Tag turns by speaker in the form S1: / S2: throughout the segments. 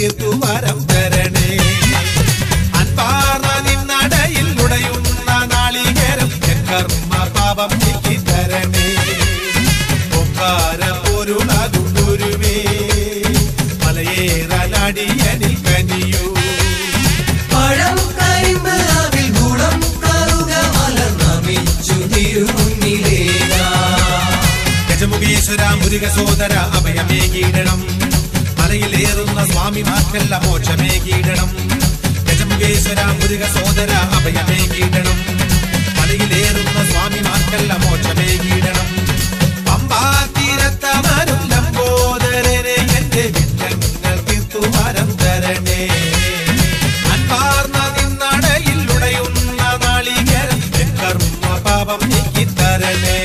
S1: തീർത്തു വരം തരണേ അൻപാർന്ന നിന്നടയിൽ ഉടയുന്ന നാളികേരം എൻ കർമ്മ പാപം നീക്കി തരണേ പൊക്കാര പൊരുളാകും ഗുരുവേ മലയേറാനടിയനിൽ കനിയൂ
S2: പഴം കരിമ്പ് അവിൽ ഗുണം കറുക മലർന്നമിച്ചു തിരുമുന്നിലേതാ
S1: ഗജമുഖീശ്വര മുരുക സോദര അഭയമേകീടണം മലയിലേറുന്ന സ്വാമിമാർക്കല്ല മോക്ഷമേകീടണം ഗജമുഖേശ്വര മുരുക സോദര അഭയമേകീടണം മലയിലേറുന്ന സ്വാമിമാർക്കല്ല മോക്ഷമേകീടണം പമ്പാ തീരത്തമരും ലംബോദരനെ എന്റെ വിറ്റങ്ങൾ തീർത്തു വരം തരണേ അൻപാർന്ന നിന്നടയിൽ ഉടയുന്ന നാളികേരം എൻ കർമ്മ പാപം നീക്കി തരണേ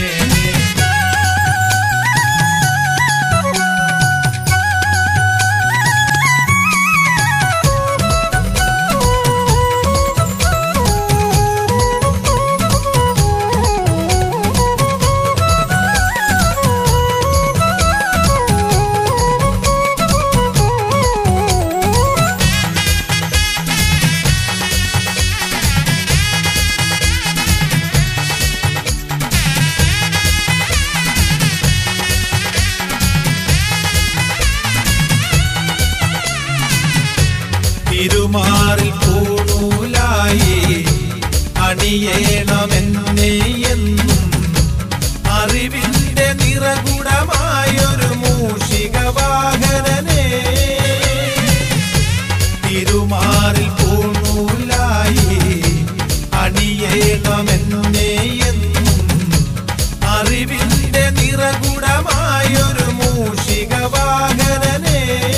S1: തിരുമാറിൽ പൂണൂലായി അണിയേണമെന്നെ എന്നും അറിവിന്റെ നിറകുടമായൊരു മൂഷിക വാഹനനെ തിരുമാറിൽ പൂണൂലായി അണിയേണമെന്നെ എന്നും അറിവിന്റെ നിറകുടമായൊരു മൂഷിക വാഹനനെ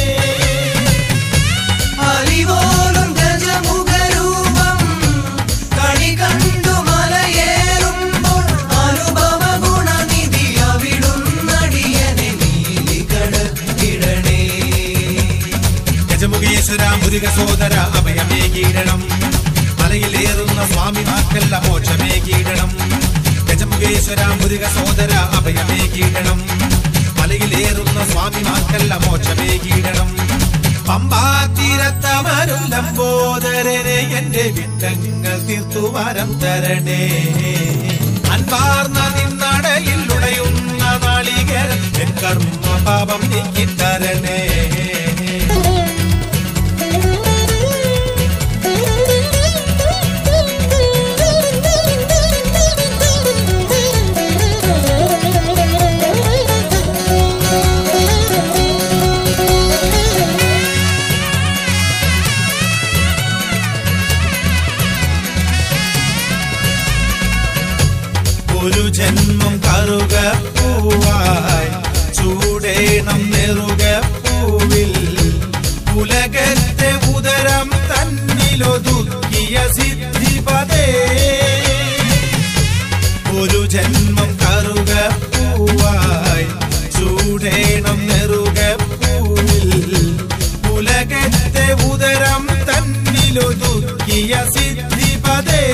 S2: അലിവോലും ഗജമുഖരൂപം കണി കണ്ടു മലയേറുമ്പോൾ അനുഭവ ഗുണനിധി അവിടുന്നടിയനെ നീലി കടത്തിടണേ
S1: ഗജമുഖീശ്വര മുരുക സോദര അഭയമേകീടണം മലയിലേറുന്ന സ്വാമിമാർക്കല്ല മോക്ഷമേകീടണം ഗജമുഖേശ്വര മുരുക സോദര അഭയമേകീടണം മലയിലേറുന്ന സ്വാമിമാർക്കല്ല മോക്ഷമേകീടണം പമ്പാ തീരത്തമരും ലംബോദരനെ എന്റെ വിട്ടങ്ങൾ തീർത്തു വരം തരണേ അൻപാർന്ന നിന്നടയിൽ ഉടയുന്ന നാളികേരം എൻ കർമ്മ പാപം നീക്കി തരണേ ഒരു ജന്മം കറുക പൂവായി ചൂടേണം നെറുക പൂവിൽ ഉലകത്തെ ഉദരം തന്നിലൊതുക്കിയ സിദ്ധിപതേ ഒരു ജന്മം കറുക പൂവായി ചൂടേണം നെറുക പൂവിൽ ഉലകത്തെ ഉദരം തന്നിലൊതുക്കിയ സിദ്ധിപതേ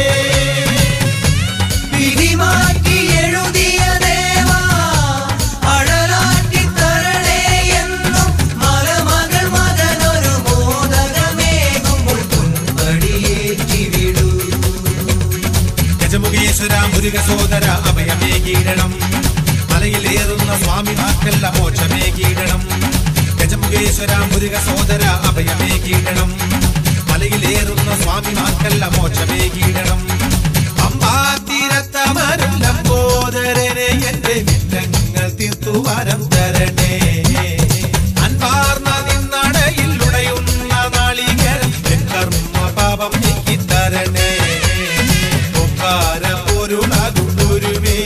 S2: വിധി മാറ്റി എഴുതിയ ദേവാ അഴലാറ്റി തരണേ എന്നും മലമകൾ മകനൊരു മോദകമേകുമ്പോൾ തുമ്പടിയേറ്റി വിടൂ
S1: ഗജമുഖീശ്വര മുരുക സോദര അഭയമേകീടണം മലയിലേറുന്ന സ്വാമിമാർക്കല്ല മോക്ഷമേകീടണം ഗജമുഖേശ്വര മുരുക സോദര അഭയമേകീടണം മലയിലേറുന്ന സ്വാമിമാർക്കല്ല മോക്ഷമേകീടണം പമ്പാ തീരത്തമരും ലംബോദരനെ എന്റെ വിറ്റങ്ങൾ തീർത്തു വരം തരണേ അൻപാർന്ന നിന്നടയിൽ ഉടയുന്ന നാളികേരം എൻ കർമ്മ പാപം നീക്കി തരണേ പൊക്കാര പൊരുളാകും ഗുരുവേ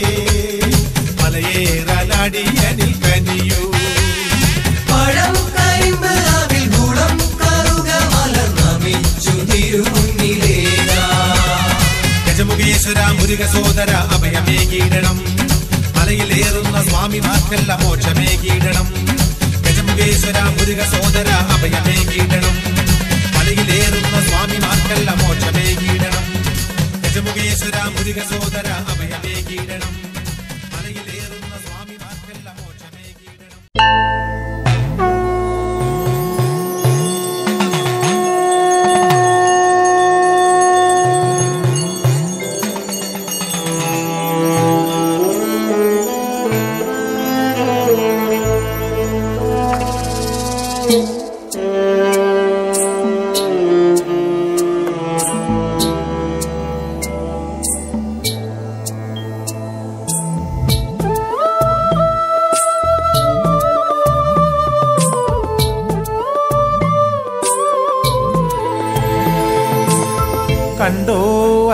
S1: മലയേറാനടിയനിൽ കനിയൂ
S2: പഴം കരിമ്പ് അവിൽ ഗുണം കറുക മലർന്നമിച്ചു തിരുമുന്നിലേതാ
S1: ഗജമുഖീശ്വര മുരുക സോദര അഭയമേകീടണം മലയിലേറുന്ന സ്വാമിമാർക്കല്ല മോക്ഷമേകീടണം ഗജമുഖേശ്വര മുരുക സോദര അഭയമേകീടണം മലയിലേറുന്ന സ്വാമിമാർക്കല്ല മോക്ഷമേകീടണം ഗജമുഖേശ്വര മുരുക സോദര അഭയമേകീടണം മലയിലേറുന്ന സ്വാമിമാർക്കല്ല മോക്ഷമേകീടണം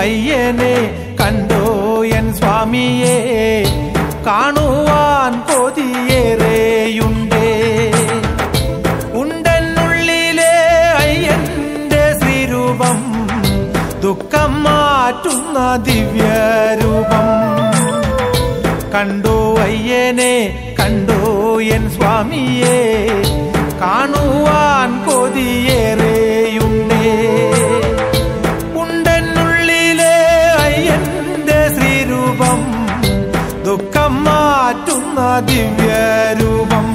S3: അയ്യനെ കണ്ടോ എൻ സ്വാമിയെ കാണുവാൻ കൊതിയേറെയുണ്ടേ ഉണ്ടെന്നുള്ളിലെ അയ്യന്റെ ശ്രീരൂപം ദുഃഖം മാറ്റുന്ന ദിവ്യരൂപം കണ്ടോ അയ്യനെ കണ്ടോ എൻ സ്വാമിയെ കാണുവാൻ കൊതിയേറെയുണ്ടേ ഉണ്ടെന്നുള്ളിലെ അയ്യന്റെ ശ്രീരൂപം ദുഃഖം മാറ്റുന്ന ദിവ്യരൂപം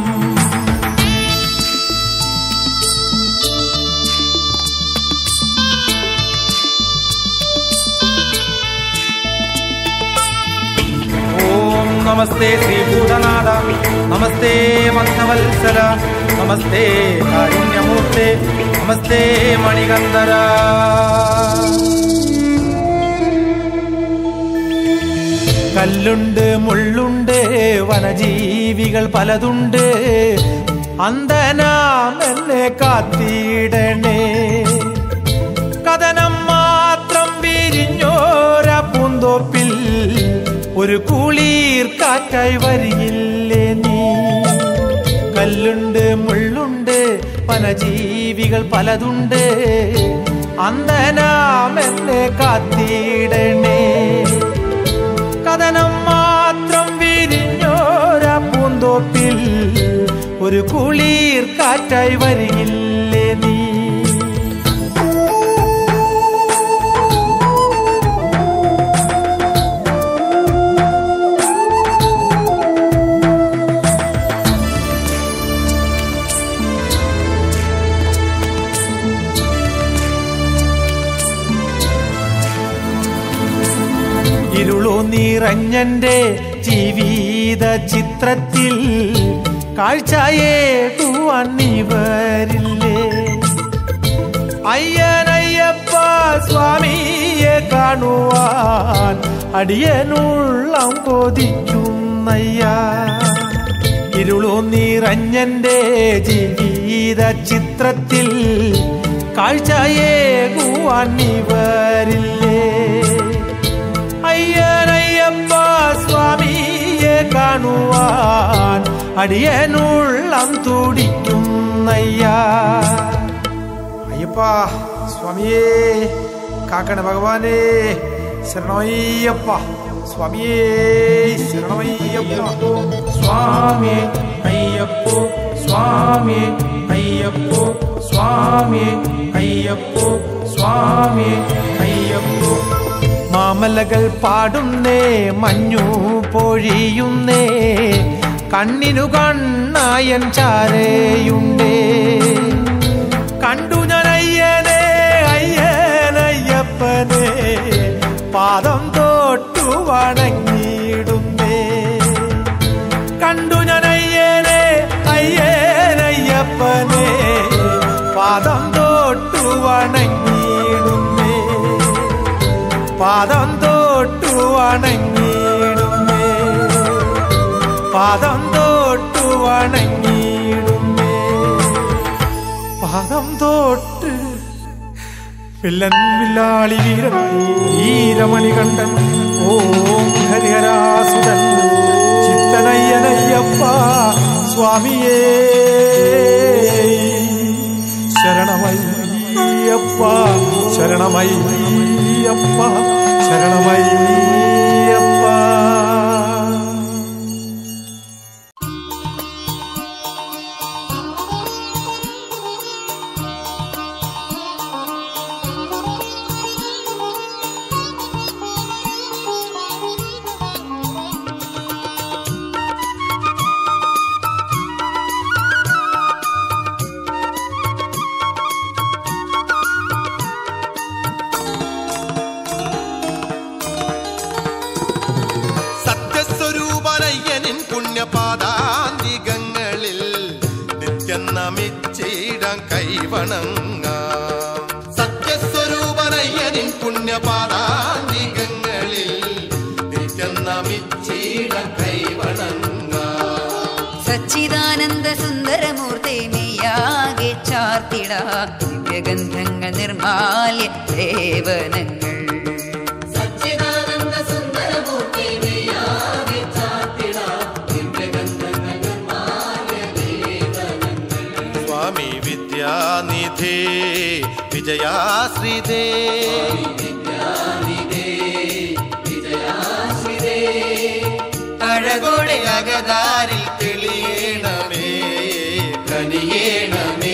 S3: ഓം നമസ്തേ ശ്രീഭൂതനാഥ നമസ്തേ ഭക്തവത്സല നമസ്തേ കാരുണ്യമൂർത്തെ നമസ്തേ മണികന്ധര കല്ലുണ്ട് മുള്ളുണ്ട് വനജീവികൾ പലതുണ്ട് അന്തനാം എന്നെ കാത്തിടണേ കഥനം മാത്രം വിരിഞ്ഞോര പൂന്തോപ്പിൽ ഒരു കുളിർ കാറ്റായി വരിയില്ലേ നീ കല്ലുണ്ട് മുള്ളുണ്ട് വനജീവികൾ പലതുണ്ട് അന്തനാം എന്നെ കാത്തിടണേ കഥനം മാത്രം വിരിഞ്ഞോര പൂന്തോപ്പിൽ ഒരു കുളിർ കാറ്റായി വരികില്ലേ നീ ഇരുളു നിറഞ്ഞന്റെ ജീവിത ചിത്രത്തിൽ കാഴ്ചയേകുവാൻ നീ വരില്ലേ അയ്യനയ്യപ്പ സ്വാമിയെ കാണുവാൻ അടിയനുള്ളം കൊതിക്കുന്നയ്യ ഇരുളു നിറഞ്ഞന്റെ ജീവിത ചിത്രത്തിൽ കാഴ്ചയേകുവാൻ നീ വരില്ലേ അയ്യനയ്യപ്പ സ്വാമിയെ കാണുവാൻ അടിയനുള്ളം തുടിക്കുന്നയ്യ അയ്യപ്പ സ്വാമിയേ കാക്കണ ഭഗവാനേ ശരണമയ്യപ്പ സ്വാമിയേ ശരണമയ്യപ്പ സ്വാമിയേ അയ്യപ്പോ സ്വാമിയേ അയ്യപ്പോ സ്വാമിയേ അയ്യപ്പോ സ്വാമിയേ അയ്യപ്പോ മാമലകൾ പാടുന്നേ മഞ്ഞു പൊഴിയുന്നേ കണ്ണിനു കണ്ണായൻ ചാരയുണ്ടേ കണ്ടു ഞാൻ അയ്യനെ അയ്യനയ്യപ്പനെ പാദം തൊട്ടു വണങ്ങിയിടുന്നേ കണ്ടു ഞാൻ അയ്യനെ അയ്യനയ്യപ്പനെ പാദം തൊട്ടു വണങ്ങിയിടുന്നേ പാദം തൊട്ടു വണങ്ങിയിടുന്നേ പാദം തൊട്ടു വണങ്ങിയിടുന്നേ പാദം തൊട്ട് വില്ലൻ വില്ലാളി വീരൻ വീരമണി കണ്ടൻ ഓം ഹരിഹരാസുതൻ ചിത്തനയ്യനയ്യപ്പ സ്വാമിയേ ശരണമയ്യപ്പ ശരണമയ്യപ്പ ശരണമയ്യപ്പ
S4: സത്യസ്വരൂപനയ്യനിൻ പുണ്യപാദാന്തികങ്ങളിൽ നിത്യം നമിച്ചിടം കൈവണങ്ങാം സത്യസ്വരൂപനയ്യനിൻ പുണ്യപാദാന്തികങ്ങളിൽ നിത്യം നമിച്ചിടം കൈവണങ്ങാം
S5: സച്ചിദാനന്ദ സുന്ദരമൂർത്തി നീയാകെ ചാർത്തിട ദിവ്യഗന്ധങ്ങൾ നിർമാല്യ ദേവനങ്ങൾ
S4: വിജയാശ്രീതേ അഴകോടെ അകതാരിൽ തെളിയണമേ കനിയേണമേ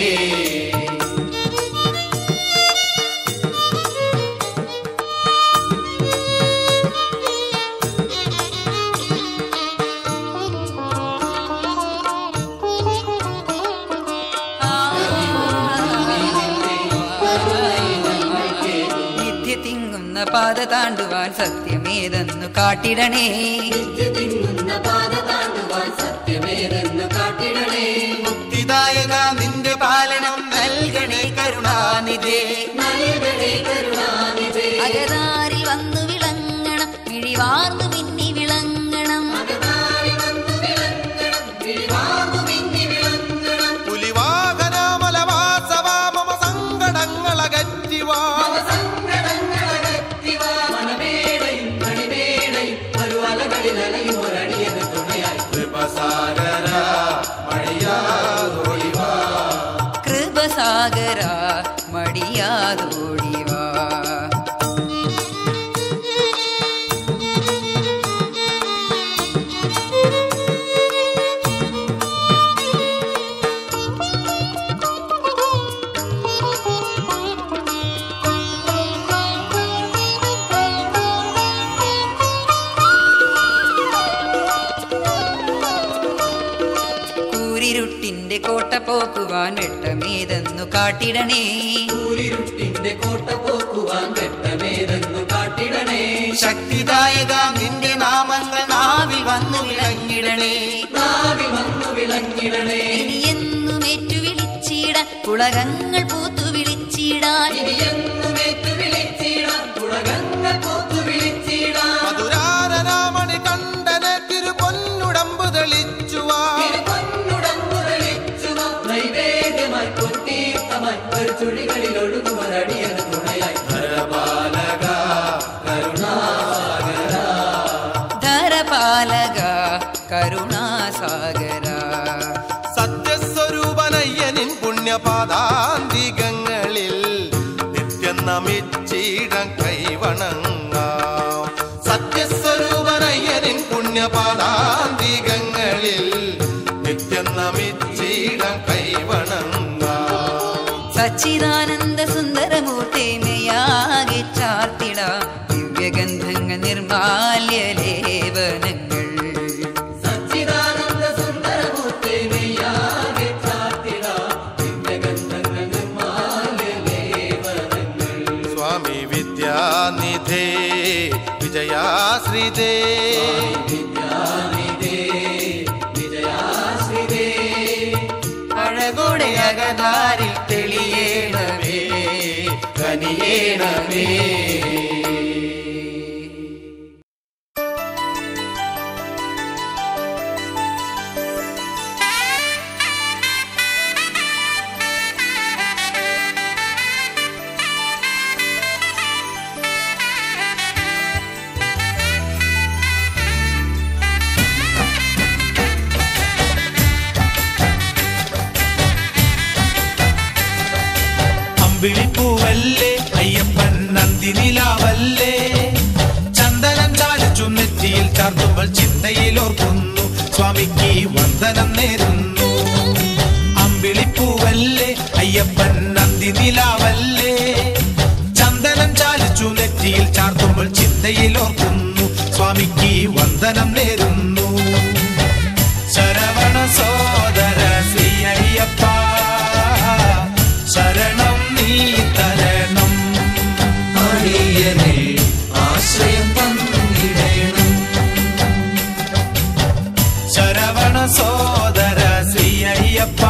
S5: നിത്യ തിങ്ങുന്ന പാത താണ്ടുവാൻ സത്യമേതെന്നു കാട്ടിടണേ
S4: മുക്തിദായക നിന്റെ പാലനം നൽകണേ കരുണാനിധേ
S5: അകതാരിൽ വന്നു വിളങ്ങണം മിഴിവാർന്നു മിന്നി വിളങ്ങണം
S4: പുലിവാഹനമലവാസവാ മമ സങ്കടങ്ങളകറ്റിവാ കൃപസാഗര മഴയാതൊളിവാ
S5: കൃപസാഗര മടിയാതോടിവാ കൂരിരുട്ടിന്റെ കോട്ട പോക്കുവാൻ വെട്ടമേതെന്നു കാട്ടിടണേ
S4: ശക്തിദായക നിന്റെ നാമങ്ങൾ നാവിൽ വന്നു വിളങ്ങിടണേ
S5: ഇനി എന്നും ഏറ്റു വിളിച്ചിടാൻ പുളകങ്ങൾ പൂത്തു വിളിച്ചിടാൻ
S4: മധുരാരരാമണി കണ്ടനെ തിരുപൊന്നുടമ്പ് തെളിച്ചുവാ ധരപാലക
S5: ധരപാലക കരുണാസാഗര
S4: സത്യസ്വരൂപനയ്യനിൻ പുണ്യപാദാന്തികങ്ങളിൽ നിത്യം നമിച്ചിടം കൈവണങ്ങാം സത്യസ്വരൂപനയ്യനിൻ പുണ്യപാദാന്തികങ്ങളിൽ നിത്യം നമിച്ചിടം കൈവണങ്ങാം
S5: സച്ചിദാനന്ദ സുന്ദരമൂർത്തിമയാകെ ചാർത്തിട ദിവ്യഗന്ധങ്ങൾ നിർമാല്യ ലേപനങ്ങൾ
S4: സ്വാമി വിദ്യാനിധേ വിജയാശ്രിതേ
S5: അഴകോടെ
S4: അകതാരിൽ തെളിയേണമേ കനിയേണമേ
S1: അമ്പിളിപ്പൂവല്ലേ അയ്യപ്പൻ നന്ദിനിലാവല്ലേ ചന്ദനം ചാലിച്ചു നെറ്റിയിൽ ചാർത്തുമ്പോൾ ചിന്തയിൽ ഓർക്കുന്നു സ്വാമിക്ക് വന്ദനം നേരുന്നു അമ്പിളിപ്പൂവല്ലേ അയ്യപ്പൻ നന്ദിനിലാവല്ലേ ചന്ദനം ചാലിച്ചു നെറ്റിയിൽ ചാർത്തുമ്പോൾ ചിന്തയിൽ ഓർക്കുന്നു സ്വാമിക്ക് വന്ദനം നേരുന്നു ശരവണ സോദര ശ്രീ അയ്യപ്പ ശരണം നീ തരണം
S2: അടിയനെ ആശ്രയം തന്നിടേണം
S1: ശരവണ സോദര ശ്രീ അയ്യപ്പ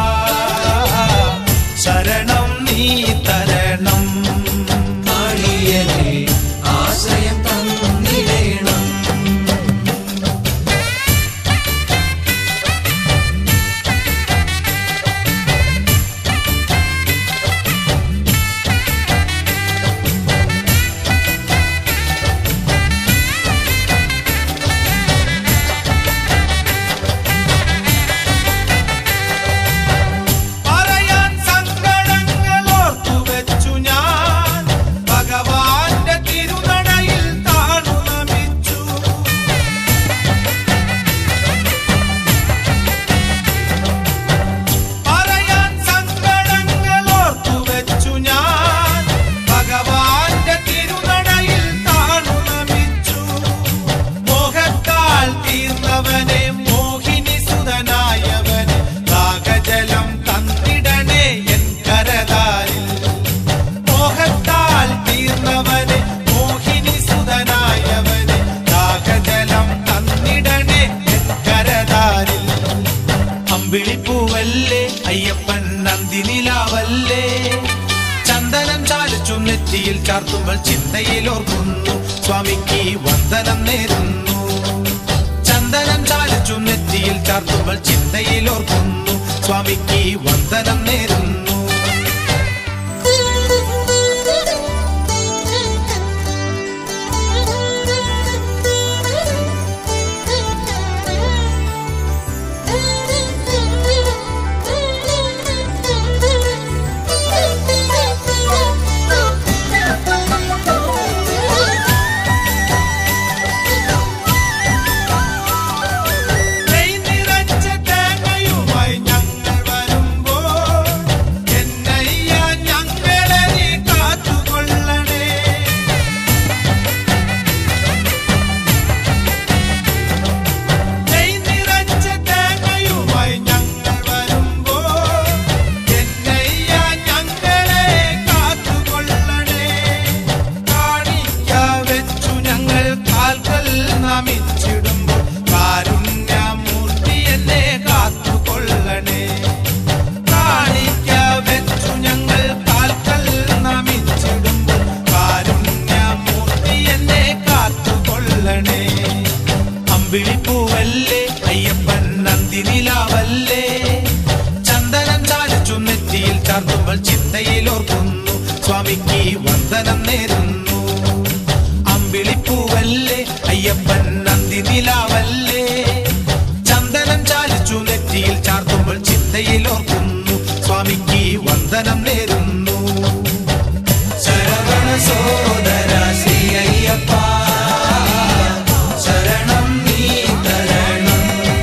S1: ശരണം നീ തരണം
S2: അടിയനെ ആശ്രയം തന്നിടേണം
S1: ശരവണ മോഹിനി സുതനായവന് ദാഹജലം തന്നിടണേ എൻ കരതാരിൽ മോഹത്താൽ തീർന്നവന് മോഹിനി സുതനായവന് ദാഹജലം തന്നിടണേ എൻ കരതാരിൽ അമ്പിളിപ്പൂവല്ലേ അയ്യപ്പൻ നന്ദിനിലാവല്ലേ ചന്ദനം ചാലിച്ചു നെറ്റിയിൽ ചാർത്തുമ്പോൾ ചിന്തയിൽ ഓർക്കുന്നു സ്വാമിക്ക് വന്ദനം നേരുന്നു ചന്ദനം ചാലിച്ചു നെറ്റിയിൽ ചാർത്തുമ്പോൾ ചിന്തയിൽ ഓർക്കുന്നു സ്വാമിക്ക് വന്ദനം നേരുന്നു നെയ് നിറച്ച തേങ്ങയുമായി ഞങ്ങൾ വരുമ്പോൾ എന്നയ്യ ഞങ്ങളെ നീ കാത്തുകൊള്ളണേ നെയ് നിറച്ച തേങ്ങയുമായി ഞങ്ങൾ വരുമ്പോൾ എന്നയ്യ ഞങ്ങളെ കാത്തുകൊള്ളണേ കാണിക്ക വെച്ചു ഞങ്ങൾ കാൽക്കൽ നമിച്ചിടുമ്പോൾ കാരുണ്യമൂർത്തി എന്നെ കാത്തുകൊള്ളണേ കാണിക്ക വെച്ചു ഞങ്ങൾ കാൽക്കൽ നമിച്ചിടുമ്പോൾ കാരുണ്യമൂർത്തി എന്നെ കാത്തുകൊള്ളണേ അമ്പിളിപ്പൂവല്ലേ അയ്യപ്പൻ നന്ദിനിലാവല്ലേ ചന്ദനം ചാലിച്ചു നെറ്റിയിൽ ചാർത്തുമ്പോൾ ചിന്തയിൽ ഓർക്കുന്നു സ്വാമിക്ക് വന്ദനം നേരുന്നു അമ്പിളിപ്പൂവല്ലേ അയ്യപ്പൻ നന്ദിനിലാവല്ലേ ചന്ദനം ചാലിച്ചു നെറ്റിയിൽ ചാർത്തുമ്പോൾ ചിന്തയിൽ ഓർക്കുന്നു സ്വാമിക്ക് വന്ദനം നേരുന്നു ശരവണ സോദര ശ്രീ അയ്യപ്പ ശരണം നീ തരണം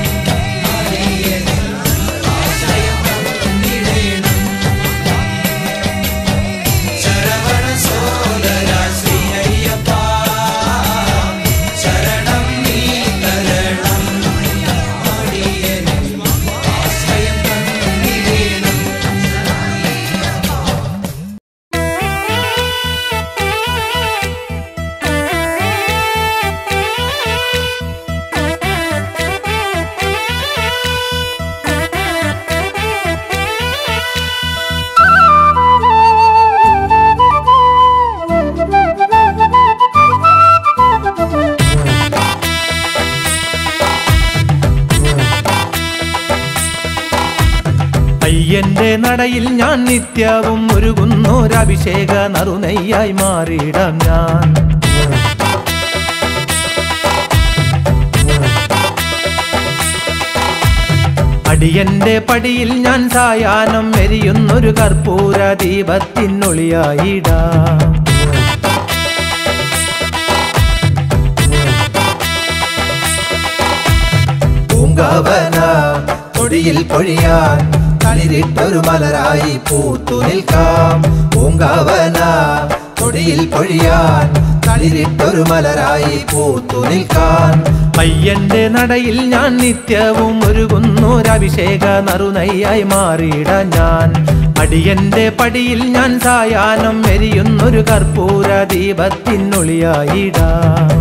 S1: ശരവണ സോദര ശ്രീ അയ്യപ്പ ശരണം നീ തരണം ആശ്രയം തന്നിടേണം
S3: അയ്യന്റെ നടയിൽ ഞാൻ നിത്യവും ഒരുകുന്നോരഭിഷേക നറുനെയ്യായി മാറിയിടാം ഞാൻ അടിയന്റെ പടിയിൽ ഞാൻ സായാഹ്നം എരിയുന്നൊരു കർപ്പൂര ദീപത്തിനൊളിയായിടാം പൂങ്കാവന കൊടിയിൽ പൊഴിയാൻ കളിരിട്ടൊരു മലരായി പൂത്തു നിൽക്കാം പൂങ്കാവന കൊടിയിൽ പൊഴിയാൻ കളിരിട്ടൊരു മലരായി പൂത്തു നിൽക്കാൻ അയ്യന്റെ നടയിൽ ഞാൻ നിത്യവും ഒരുകുന്നൊരഭിഷേക നറുനയ്യായി മാറിയിടാൻ ഞാൻ അടിയന്റെ പടിയിൽ ഞാൻ സായാഹ്നം എരിയുന്നൊരു കർപ്പൂര ദീപത്തിനൊളിയായിടാം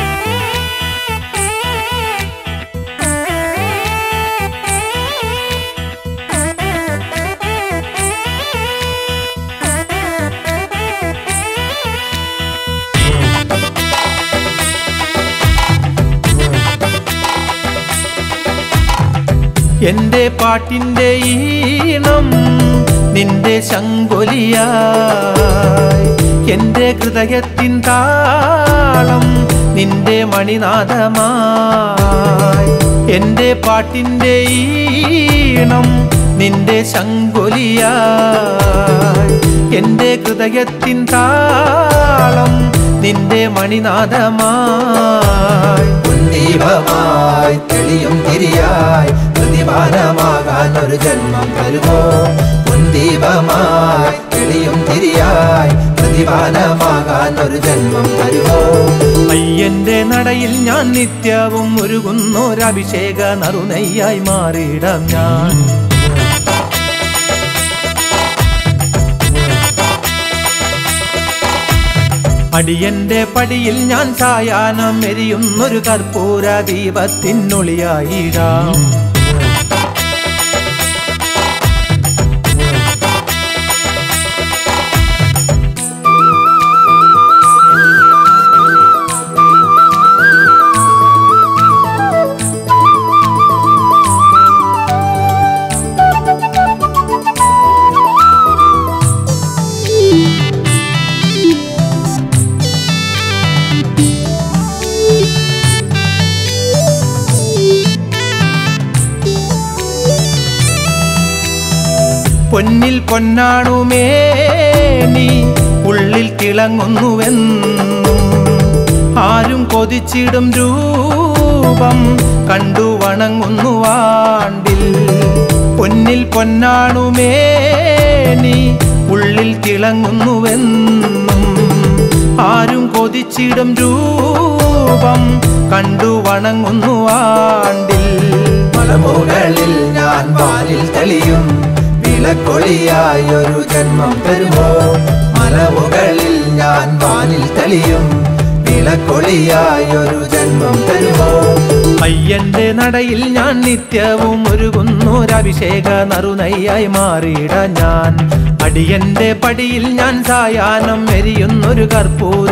S3: എന്റെ പാട്ടിന്റെ ഈണം നിന്റെ ശങ്കൊലിയായി എന്റെ ഹൃദയത്തിൻ താളം നിന്റെ മണിനാഥമായി എന്റെ പാട്ടിന്റെ ഈണം നിന്റെ ശങ്കൊലിയായി എന്റെ ഹൃദയത്തിൻ താളം നിന്റെ മണിനാഥമായി ദീപമായി തെളിയും തിരിയായി പ്രതിമാനമാകാൻ ഒരു ജന്മം തരുമോ ദീപമായി തെളിയും തിരിയായി പ്രതി പ്രതിഫലമാകാൻ ഒരു ജന്മം തരുമോ
S2: അയ്യന്റെ നടയിൽ ഞാൻ നിത്യവും ഒരുകുന്നൊരഭിഷേക നറുനെയ്യായി മാറിയിടാം ഞാൻ അടിയന്റെ പടിയിൽ ഞാൻ സായാഹ്നം എരിയുന്നൊരു കർപ്പൂര ദീപത്തിനൊളിയായിടാം പൊന്നിൽ പൊന്നാണുമേ നീ ഉള്ളിൽ തിളങ്ങുന്നുവെന്നും ആരും കൊതിച്ചിടും രൂപം കണ്ടു വണങ്ങുന്നു വാണ്ടിൽ പൊന്നിൽ പൊന്നാണുമേ നീ ഉള്ളിൽ തിളങ്ങുന്നുവെന്നും ആരും കൊതിച്ചിടും രൂപം കണ്ടു വണങ്ങുന്നു വാണ്ടിൽ
S3: മലമുകളിൽ ഞാൻ വാലിൽ തെളിയും വിളക്കൊളിയായി ഒരു ജന്മം തരുമോ മലമുകളിൽ ഞാൻ വാലിൽ തെളിയും വിളക്കൊളിയായി ഒരു ജന്മം തരുമോ
S2: അയ്യന്റെ നടയിൽ ഞാൻ നിത്യവും ഒരുകുന്നൊരഭിഷേക നറുനയ്യായി മാറിയിട ഞാൻ അടിയന്റെ പടിയിൽ ഞാൻ സായാഹ്നം എരിയുന്നൊരു കർപ്പൂര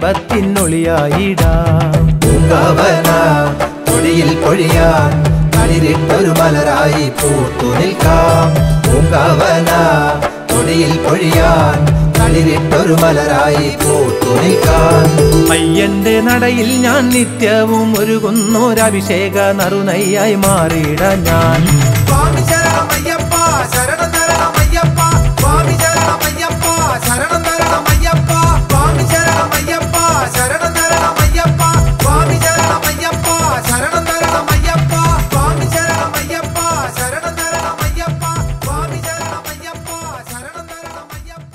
S2: ദീപത്തിനൊളിയായിടാം
S3: പൂങ്കവന തൊടിയിൽ പൊഴിയാൻ കളിരിട്ടൊരു മലരായി പൂത്തു നിൽക്കാം പൂങ്കവന തൊടിയിൽ പൊഴിയാൻ കളിരിട്ടൊരു മലരായി പൂത്തു നിൽക്കാൻ
S2: അയ്യന്റെ നടയിൽ ഞാൻ നിത്യവും ഒരുകുന്നൊരഭിഷേക നറുനയ്യായി മാറിയിട ഞാൻ
S3: സ്വാമി ശരണമയ്യപ്പ ശരണം തരണമയ്യപ്പ സ്വാമി ശരണമയ്യപ്പ ശരണം തരണമയ്യപ്പ സ്വാമി ശരണമയ്യപ്പ ശരണം തരണമയ്യപ്പ സ്വാമി ശരണമയ്യപ്പ ശരണം തരണമയ്യപ്പ സ്വാമി ശരണമയ്യപ്പ ശരണം തരണമയ്യപ്പ സ്വാമി ശരണമയ്യപ്പ ശരണം തരണമയ്യപ്പ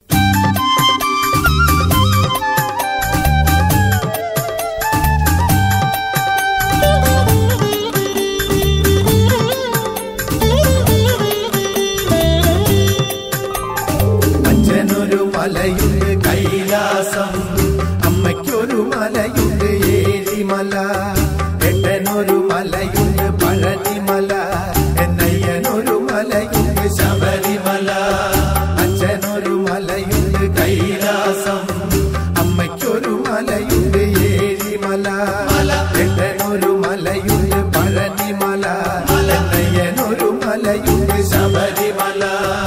S6: അച്ഛനൊരു മലയുണ്ട് കൈലാസം അമ്മയ്ക്കൊരു മലയുണ്ട് ഏഴിമല എട്ടനൊരു മലയുണ്ട് പഴനിമല എന്നയ്യനൊരു മലയുണ്ട് ശബരിമല അച്ഛനൊരു മലയുണ്ട് കൈലാസം അമ്മയ്ക്കൊരു മലയുണ്ട് ഏഴിമല എട്ടനൊരു മലയുണ്ട് പഴനിമല എന്നയ്യനൊരു മലയുണ്ട് ശബരിമല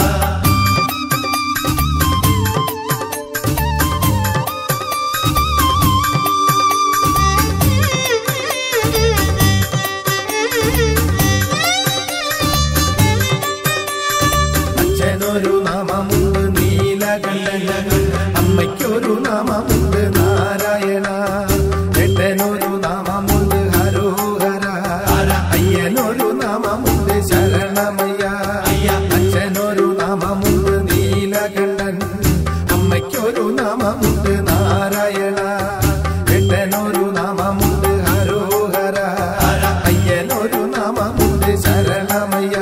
S6: അച്ഛനൊരു നാമമുണ്ട് നീലകണ്ഠൻ അമ്മയ്ക്കൊരു നാമമുണ്ട് നാരായണ എട്ടനൊരു നാമമുണ്ട് ഹരോഹര അയ്യനൊരു നാമമുണ്ട് ശരണമയ്യ അച്ഛനൊരു നാമമുണ്ട് നീലകണ്ഠൻ അമ്മയ്ക്കൊരു നാമമുണ്ട് നാരായണ എട്ടനൊരു നാമമുണ്ട് ഹരോഹര അയ്യനൊരു നാമമുണ്ട് ശരണമയ്യ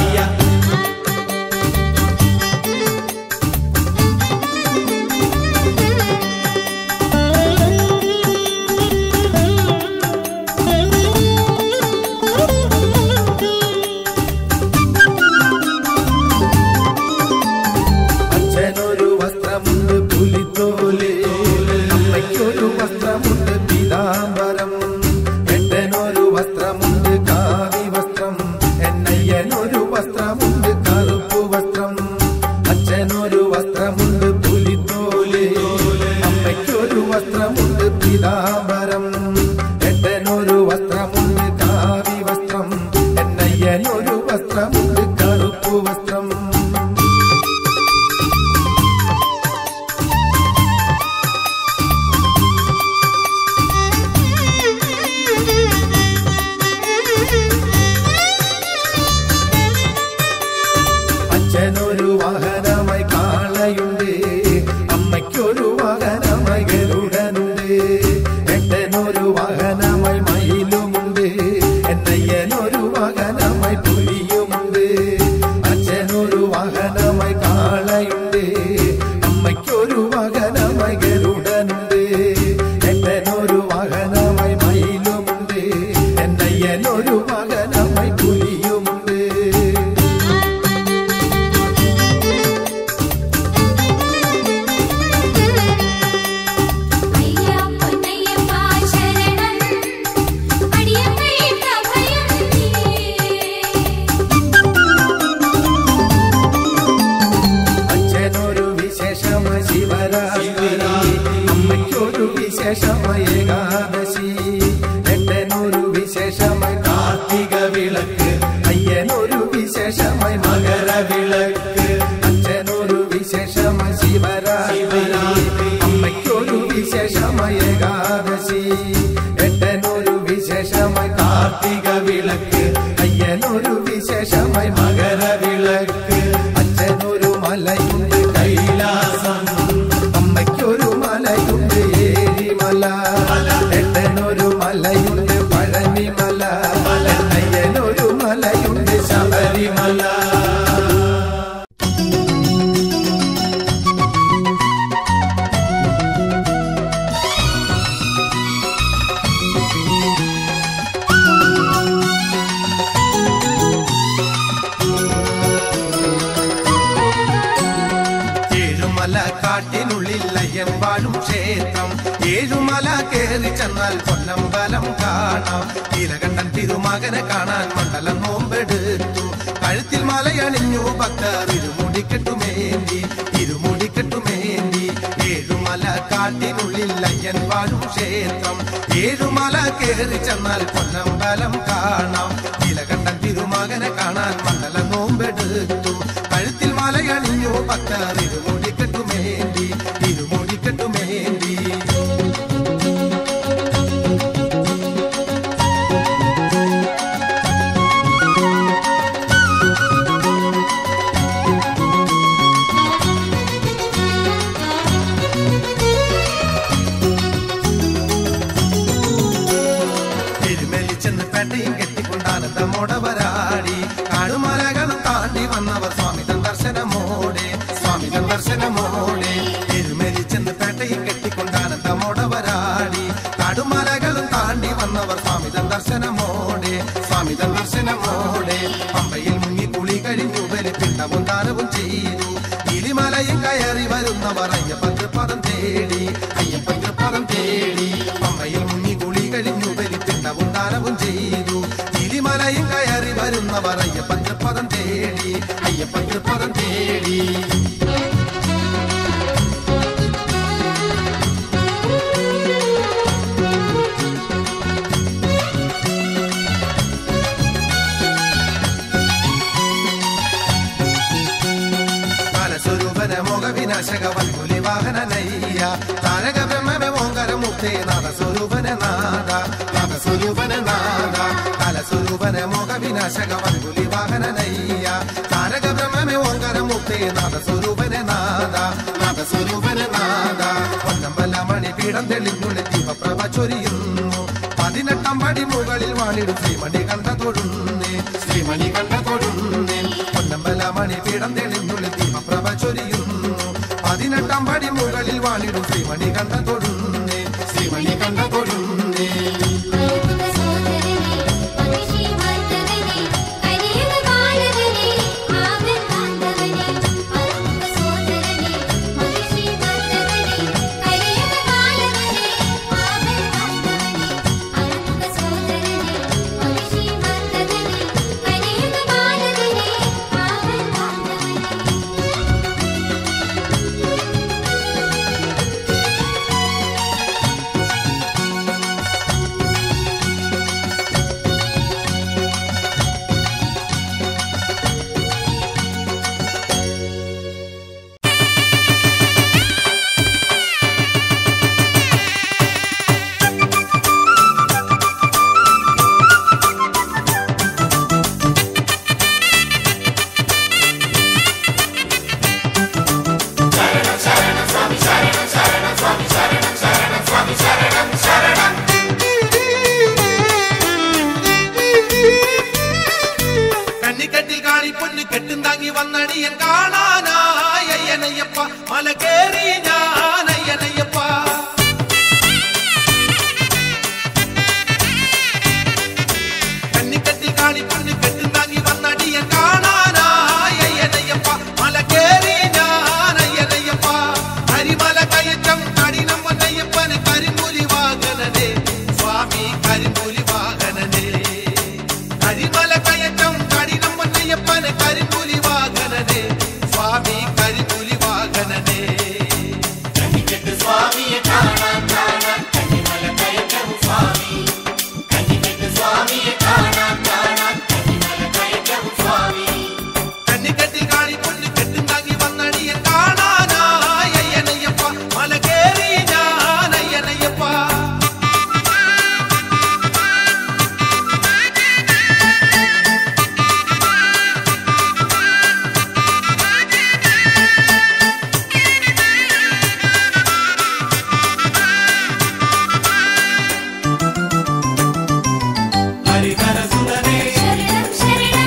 S6: അച്ഛനൊരു വസ്ത്രമുണ്ട് പുലിത്തോല് അമ്മയ്ക്കൊരു വസ്ത്രമുണ്ട് പീതാംബരം എട്ടനൊരു വസ്ത്രമുണ്ട് കാവി വസ്ത്രം എന്നയ്യനൊരു വസ്ത്രമുണ്ട് കറുപ്പു വസ്ത്രം അച്ഛനൊരു വസ്ത്രമുണ്ട് പുലിത്തോല് അമ്മയ്ക്കൊരു വസ്ത്രമുണ്ട് പീതാംബരം എട്ടനൊരു വസ്ത്രമുണ്ട് കാവി വസ്ത്രം എന്നയ്യനൊരു വസ്ത്രമുണ്ട് കറുപ്പു വസ്ത്രം അച്ഛനൊരു വാഹനമായി കാളയുണ്ട് അമ്മയ്ക്കൊരു അമ്മയ്ക്കൊരു വാഹനമായി പുലിയുമുണ്ട് അച്ഛനൊരു വാഹനമായി കാളയുണ്ട് അമ്മയ്ക്കൊരു വാഹനമായി ഗരുഡനുണ്ട് എട്ടനൊരു വാഹനമായി മയിലുമുണ്ട് എന്നയ്യനൊരു വാഹനമായി പുലിയുമുണ്ട്
S7: അയ്യാ പൊന്നയ്യപ്പ ശരണം അടിയമ്മയുടെ അഭയം നീ
S6: അച്ഛനൊരു വിശേഷമായി ശിവരാത്രി അമ്മയ്ക്കൊരു വിശേഷമായി ഏകാദശി എട്ടനൊരു വിശേഷമായി കാർത്തിക വിളക്ക് അയ്യനൊരു വിശേഷമായി മകരവിളക്ക് അച്ഛനൊരു വിശേഷമായി ശിവരാത്രി അമ്മയ്ക്കൊരു വിശേഷമായി ഏകാദശി എട്ടനൊരു വിശേഷമായി കാർത്തിക വിളക്ക് അയ്യനൊരു വിശേഷമായി മകരവിളക്ക് അച്ഛനൊരു മലയുണ്ട് കൈലാസം അമ്മയ്ക്കൊരു മലയുണ്ട് ഏരിമല എട്ടനൊരു മലയുണ്ട് പഴനിമല അയ്യനൊരു മലയുണ്ട് ശബരിമല
S4: ഏഴുമല കാട്ടിനുള്ളിൽ അയ്യൻ വാഴും ക്ഷേത്രം ഏഴുമല കയറി ചെന്നാൽ പൊന്നമ്പലം കാണാം നീലകണ്ഠൻ തിരുമകനെ കാണാൻ മണ്ഡലം നോമ്പെടുത്തു കഴുത്തിൽ മലയണിഞ്ഞു ഭക്തർ ഇരുമുടിക്കെട്ടുമേന്തി ഇരുമുടിക്കെട്ടുമേന്തി ഏഴുമല കാട്ടിനുള്ളിൽ അയ്യൻ വാഴും ക്ഷേത്രം ഏഴുമല കയറി ചെന്നാൽ പൊന്നമ്പലം കാണാം നീലകണ്ഠൻ തിരുമകനെ കാണാൻ മണ്ഡലം നോമ്പെടുത്തു കഴുത്തിൽ മലയണിഞ്ഞു ഭക്തർ ഇരുമുടിക്കെട്ടുമേന്തി ഇരുമുടിക്കെട്ടുമേന്തി തിരുമെലി ചെന്ന് പെട്ടയും കെട്ടിക്കൊണ്ട് ആനന്ദമോടവരാടി കാടുമലകളും താണ്ടി വന്നവർ സ്വാമിതൻ ദർശനമോടെ സ്വാമിതൻ ദർശനമോടെ തിരുമെലി ചെന്ന് പെട്ടയും കെട്ടിക്കൊണ്ട് ആനന്ദമോടവരാടി കാടുമലകളും താണ്ടി വന്നവർ സ്വാമിതൻ ദർശനമോടെ സ്വാമിതൻ ദർശനമോടെ പമ്പയിൽ മുങ്ങി കുളി കഴിഞ്ഞു ബലിപ്പിണ്ടവും ദാനവും ചെയ്തു ഇലിമലയും കയറി വരുന്നവർ അയ്യപ്പൻ തൃപ്പദം തേടി അയ്യപ്പൻ തൃപ്പദം തേടി പമ്പയിൽ മുങ്ങി കുളി കഴിഞ്ഞു ബലിപ്പിണ്ടവും ദാനവും ചെയ്തു ഇലിമലയും കയറി വരുന്നവർ അയ്യപ്പൻ തൃപ്പദം തേടി അയ്യപ്പൻ തൃപ്പദം തേടി കാലസ്വരൂപന മോഹവിനാശക വൽകുലി വാഹനനയ്യ താരക ബ്രഹ്മമ ഓങ്കര മുക്തേ നാദസ്വരൂപന നാദ നാദസ്വരൂപന നാദ കാലസ്വരൂപന മോഹവിനാശക വൽകുലി വാഹനനയ്യ താരക ബ്രഹ്മമ ഓങ്കര മുക്തേ നാദസ്വരൂപന നാദ നാദസ്വരൂപന നാദ പൊന്നമ്പല മണിപീഠം തെളിഞ്ഞുള്ളി ദീപപ്രഭ ചൊരിയുന്നു പതിനെട്ടാം പടി മുകളിൽ വാണിടും ശ്രീമണി കണ്ട തൊടുന്നേ ശ്രീമണി കണ്ട തൊടുന്നേ പൊന്നമ്പല മണിപീഠം തെളിഞ്ഞുള്ളി ദീപപ്രഭ ചൊരിയുന്നു പതിനെട്ടാം പടി മുകളിൽ വാണിടും ശ്രീമണി കണ്ട തൊടുന്നേ ശ്രീമണി കണ്ട തൊടുന്നേ
S7: അരുണ സോദരനേ മഹിഷി മർദ്ദനനേ കരിയക ബാലകനേ ആവൻ കാന്തവനേ അരുണ സോദരനേ മഹിഷി മർദ്ദനനേ കരിയക ബാലകനേ ആവൻ കാന്തവനേ അരുണ സോദരനേ മഹിഷി മർദ്ദനനേ കരിയക ബാലകനേ ആവൻ കാന്തവനേ
S4: കെട്ടും താങ്ങി വന്നടിയൻ കാണാനായി അയ്യനയ്യപ്പ മല കേറി ഞാൻ അയ്യനയ്യപ്പ കന്നിക്കട്ടി കാളി പൊണ്ണു കെട്ടും താങ്ങി വന്നടിയൻ കാണാനായി അയ്യനയ്യപ്പ മല കേറി ഞാൻ അയ്യനയ്യപ്പ കരിമല കയറ്റം കഠിനം പൊന്നയ്യപ്പന് കരിമൂലി വാഹനനെ സ്വാമി കരിമൂലി വാഹനനെ കരിമല കയറ്റം കഠിനം പൊന്നയ്യപ്പന് കരിമൂലി വാഹനനെ സ്വാമി കരിമൂലി വാഹനനെ കന്നിക്കട്ടി കാളി പൊണ്ണു കെട്ടും താങ്ങി വന്നടിയൻ കാണാനായി അയ്യനയ്യപ്പ മല കേറി ഞാൻ അയ്യനയ്യപ്പ
S1: ഹരിഹരസുതനേ
S7: ശരണം ശരണം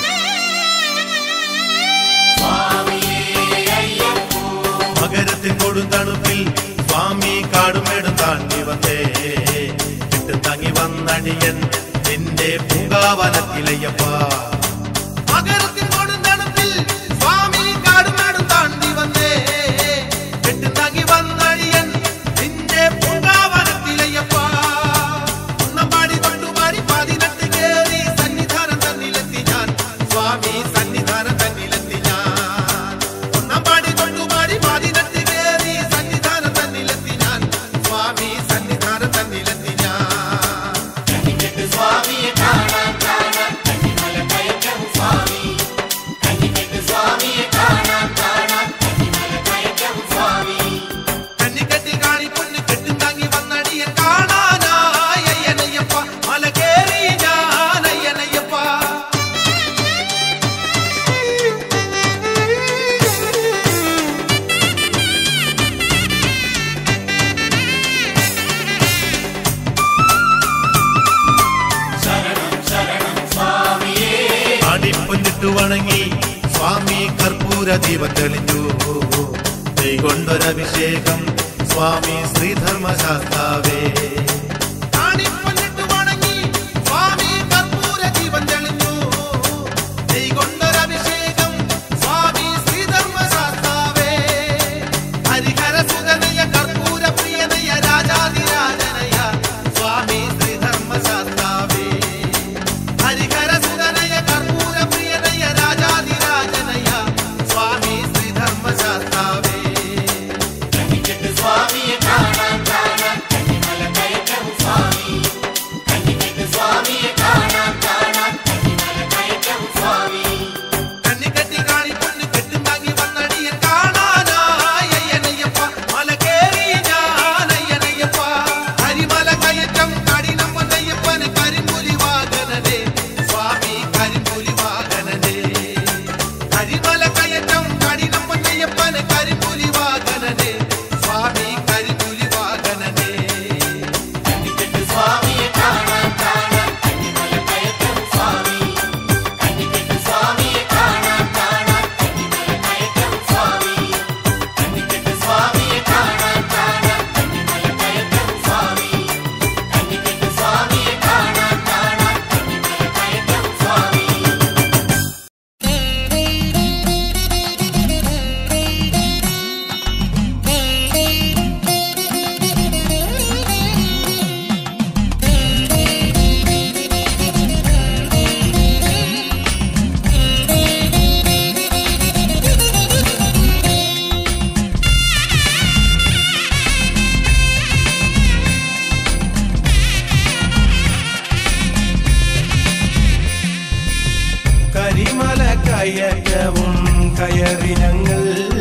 S4: മകരത്തിൻ കൊടുന്തണുപ്പിൽ സ്വാമി കാടുമേടും താണ്ടി വന്നേ കെട്ടും താങ്ങി വന്നടിയൻ നിന്റെ പൂങ്കാവനത്തിലയ്യപ്പ മകരത്തിൻ കൊടുന്തണുപ്പിൽ സ്വാമി കാടുമേടും താണ്ടി വന്നേ കെട്ടും താങ്ങി വന്നടിയൻ നിന്റെ പൂങ്കാവനത്തിലയ്യപ്പ കുന്നമ്പാടി തൊട്ടുപാടി പതിനെട്ട് കേറി സന്നിധാനം തന്നിലെത്തി ഞാൻ സ്വാമി സന്നിധാനം തന്നിലെത്തി ഞാൻ കുന്നമ്പാടി തൊട്ടുപാടി പതിനെട്ട് കേറി സന്നിധാനം തന്നിലെത്തി ഞാൻ സ്വാമി സന്നിധാനം തന്നിലെത്തി ഞാൻ കന്നിക്കട്ടി കാണി പൊന്നു കെട്ടും താങ്ങി വന്നടിയൻ കാണാനായി അയ്യനയ്യപ്പ മല കേറി ഞാൻ അയ്യനയ്യപ്പ ആടിപ്പൊന്നിട്ടു വണങ്ങി സ്വാമി കർപ്പൂര ദീപം തെളിഞ്ഞു കൊണ്ടൊരഭിഷേകം സ്വാമി ശ്രീധർമ്മശാസ്താവേ ആടിപ്പൊന്നിട്ടു വണങ്ങി സ്വാമി കർപ്പൂര ദീപം തെളിഞ്ഞു കൊണ്ടൊരഭിഷേകം സ്വാമി ശ്രീധർമ്മശാസ്താവേ ഹരിഹര സുതനയ കർപ്പൂര പ്രിയനയ രാജാതിരാജനയ സ്വാമി ശ്രീധർമ്മശാസ്താവേ ഹരിഹര സുതനയ കർപ്പൂര പ്രിയനയ രാജാതിരാജനയ സ്വാമി ശ്രീധർമ്മശാസ്താവേ കണ്ണിക്കട്ടി കാണി പൊന്നു കെട്ടും താങ്ങി വന്നടിയൻ കാണാനായി അയ്യനയ്യപ്പ മല കേറി ഞാൻ അയ്യനയ്യപ്പ കരിമല കയറ്റം കഠിനം പൊന്നയ്യപ്പന് കരിമ്പുലി വാഹനനെ സ്വാമി കരിമ്പുലി വാഹനനെ കരിമല കയറ്റം കഠിനം പൊന്നയ്യപ്പന് കരിമ്പുലി വാഹനനെ സ്വാമി കരിമ്പുലി വാഹനനെ
S6: കരിമല കയറ്റവും കയറി ഞങ്ങൾ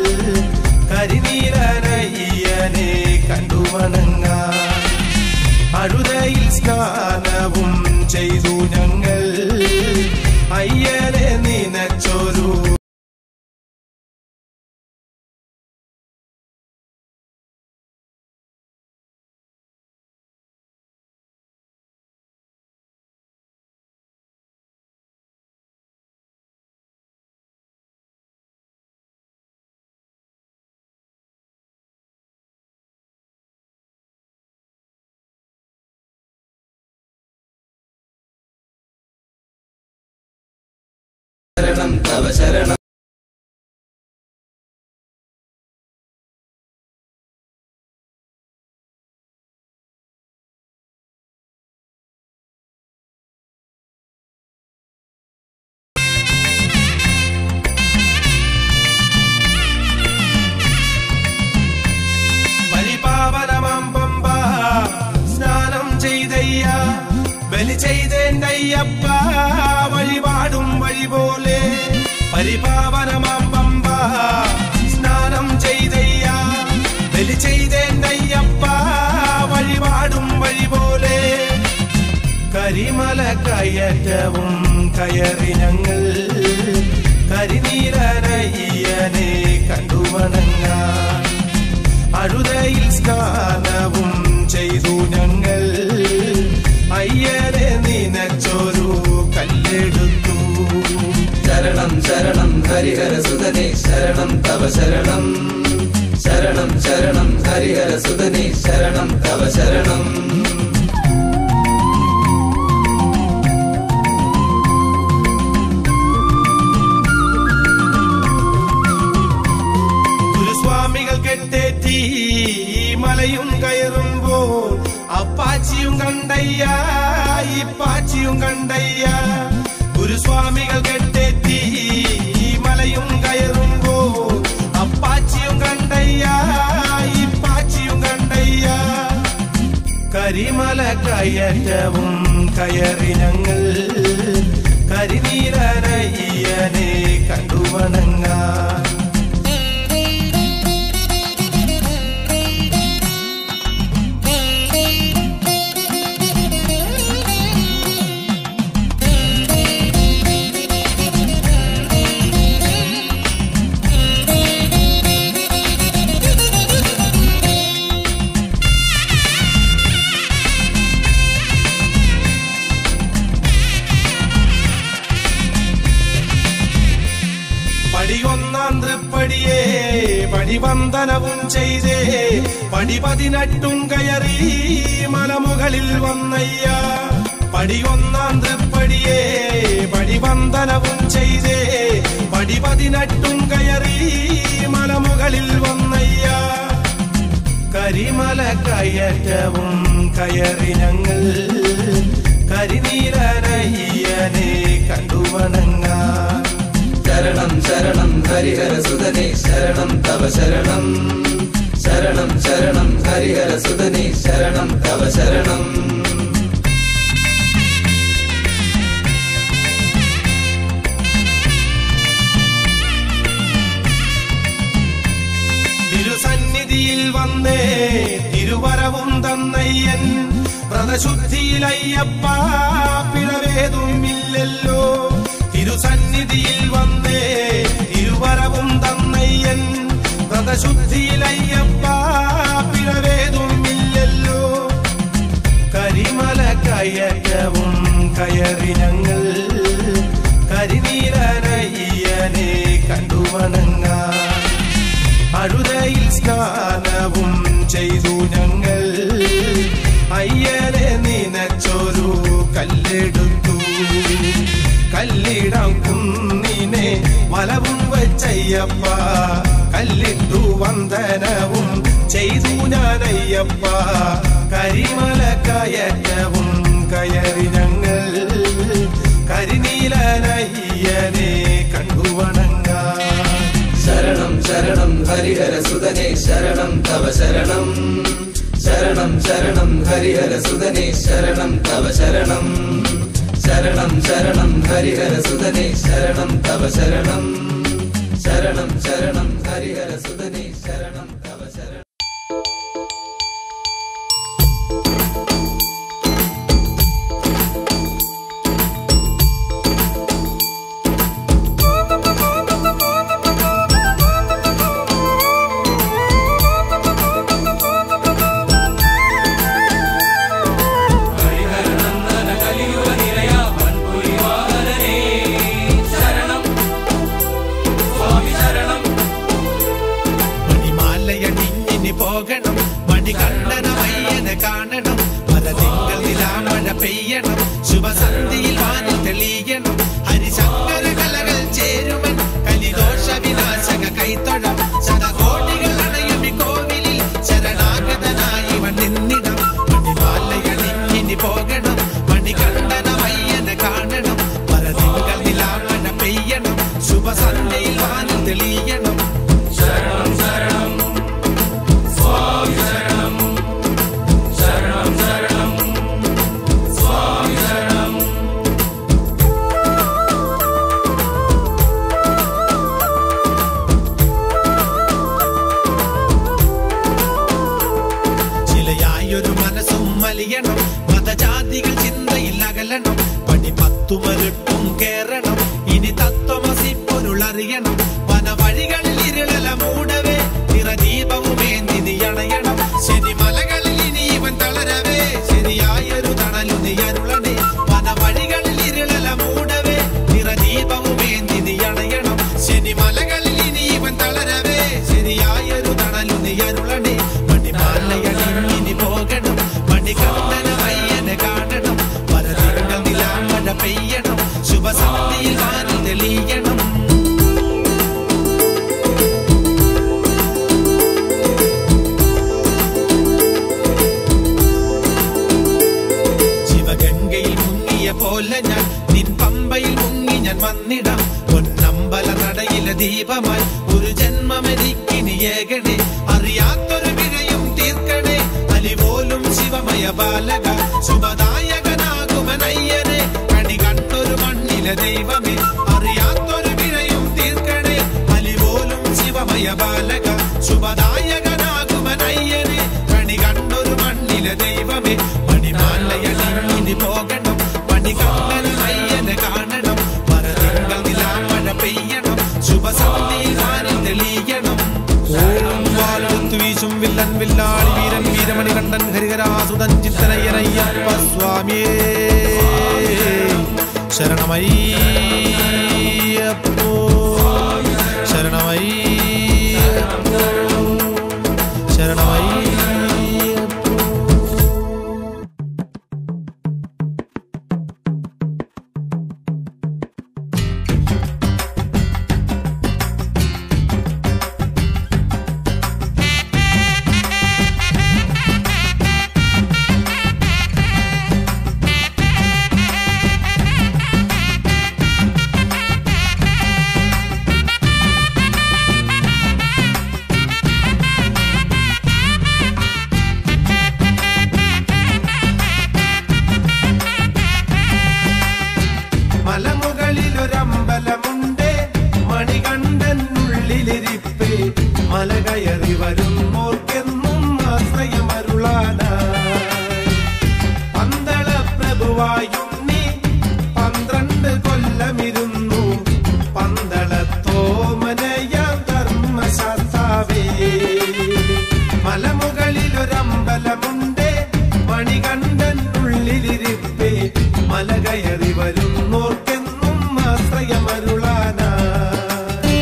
S6: കരിനീലനയ്യനെ കണ്ടു വണങ്ങാൻ അഴുതയിൽ സ്നാനവും ചെയ്തു ഞങ്ങൾ അയ്യനെ നിനച്ചൊരു ശരണം തവ ശരണം പരിപാവനമാം പമ്പ സ്നാനം ചെയ്തയ്യ ബലി ചെയ്തേണ്ടയ്യപ്പ വഴിപാടും വഴി പോലെ പരിപാവനമാം പമ്പ സ്നാനം ചെയ്തയ്യ ബലി ചെയ്തേണ്ടയ്യപ്പ വഴിപാടും വഴി പോലെ കരിമല കയറ്റവും കയറി ഞങ്ങൾ കരിനീലനയ്യനെ കണ്ടു വണങ്ങാൻ അഴുതയിൽ സ്നാനവും ചെയ്തു ഞങ്ങൾ അയ്യനെ നിനച്ചൊരു കല്ലെടുത്തു ശരണം ശരണം ഹരിഹര സുതനെ ശരണം തവ ശരണം ശരണം ശരണം ഹരിഹര സുതനെ ശരണം തവ ശരണം ഗുരുസ്വാമികൾ കെട്ടേറ്റി മലയും കയറുമ്പോൾ അപ്പാച്ചിയും കണ്ടയ്യ ഇപ്പാച്ചിയും കണ്ടയ്യ ഗുരുസ്വാമികൾ കെട്ടേറ്റി മലയും കയറുമ്പോൾ അപ്പാച്ചിയും കണ്ടയ്യ ഇപ്പാച്ചിയും കണ്ടയ്യ കരിമല കയറ്റവും കയറി ഞങ്ങൾ കരിനീലനയ്യനെ കണ്ടു വണങ്ങാൻ പടിയൊന്നാം തൃപ്പടിയേ പടിവന്ദനവും ചെയ്തേ പടി പതിനെട്ടും കയറി മലമുകളിൽ വന്നയ്യ പടിയൊന്നാം തൃപ്പടിയേ പടിവന്ദനവും ചെയ്തേ പടി പതിനെട്ടും കയറി മലമുകളിൽ വന്നയ്യ കരിമല കയറ്റവും കയറി ഞങ്ങൾ കരിനീലനയ്യനെ കണ്ടു വണങ്ങാൻ ശരണം ശരണം ഹരിഹര സുതനെ ശരണം തവ ശരണം ശരണം ശരണം ഹരിഹര സുതനെ ശരണം തവ ശരണം തിരുസന്നിധിയിൽ വന്നേ തിരുവരവും തന്നയ്യൻ വ്രതശുദ്ധിയിലയ്യപ്പ പിഴവേതുമില്ലല്ലോ തിരുസന്നിധിയിൽ വന്നേ തിരുവരവും തന്നയ്യൻ വ്രതശുദ്ധിയിലയ്യപ്പ പിഴവേതുമില്ലല്ലോ കരിമല കയറ്റവും കയറി ഞങ്ങൾ കരിനീലനയ്യനെ കണ്ടു വണങ്ങാൻ അഴുതയിൽ സ്നാനവും ചെയ്തു ഞങ്ങൾ അയ്യനെ നിനച്ചൊരു കല്ലെടുത്തു കല്ലിടാം കുന്നിനെ വലവും വച്ചയ്യപ്പ കല്ലിട്ടു വന്ദനവും ചെയ്തു ഞാനയ്യപ്പ കരിമല കയറ്റവും കയറി ഞങ്ങൾ കരിനീലനയ്യനെ കണ്ടു വണങ്ങാൻ ശരണം ശരണം ഹരിഹര സുതനെ ശരണം തവ ശരണം ശരണം ശരണം ഹരിഹര സുതനെ ശരണം തവ ശരണം ശരണം ശരണം ഹരിഹര സുതനെ ശരണം തവ ശരണം ശരണം ശരണം ഹരിഹര സുതനെ ശരണം തവ ശരണം
S4: ശരണം സ്വാമി ശരണം വന്നിടാം പൊന്നമ്പല നടയിലെ ദീപമായി ഒരു ജന്മമെനിക്കിനി ഏകണേ അറിയാത്തൊരു വിഴയും തീർക്കണേ അലിപോലും ശിവമയ ബാലക ശുഭദായകനാകുമനയ്യനെ കണി കണ്ടൊരു മണ്ണിലെ ദൈവമേ അറിയാത്തൊരു വിഴയും തീർക്കണേ അലിപോലും ശിവമയ ബാലക ശുഭദായകനാകുമനയ്യനെ കണി കണ്ടൊരു മണ്ണിലെ ദൈവമേ മണിമാലയണിഞ്ഞിനി പോകണം മണികണ്ഠൻ അയ്യനെ കാണണം മരതിങ്കൾ നിലാമഴ പെയ്യണം ശുഭസന്ധിയിൽ വാനിൽ തെളിയണം ഓം വാലെടുത്തു വീശും വില്ലൻ വില്ലാളി വീരൻ വീരമണി കണ്ടൻ ഹരിഹരാസുതൻ ചിത്തനയ്യനയ്യപ്പ സ്വാമിയേ ശരണമയ്യപ്പോ ശരണമയ്യപ്പോ ശരണമയ്യപ്പോ മലമുകളിലൊരമ്പലമുണ്ട് മണികണ്ഠനുള്ളിലിരിപ്പ് മല കയറി വരുന്നോർക്കെന്നും ആശ്രയമരുളാനായി പന്തള പ്രഭുവായുണ്ണി പന്ത്രണ്ട് കൊല്ലമിരുന്നു പന്തളത്തോമനയാം ധർമ്മശാസ്താവേ മലമുകളിലൊരമ്പലമുണ്ട് മണികണ്ഠനുള്ളിലിരിപ്പ് മല കയറി വരുന്നോർക്കെന്നും ആശ്രയമരുളാനായി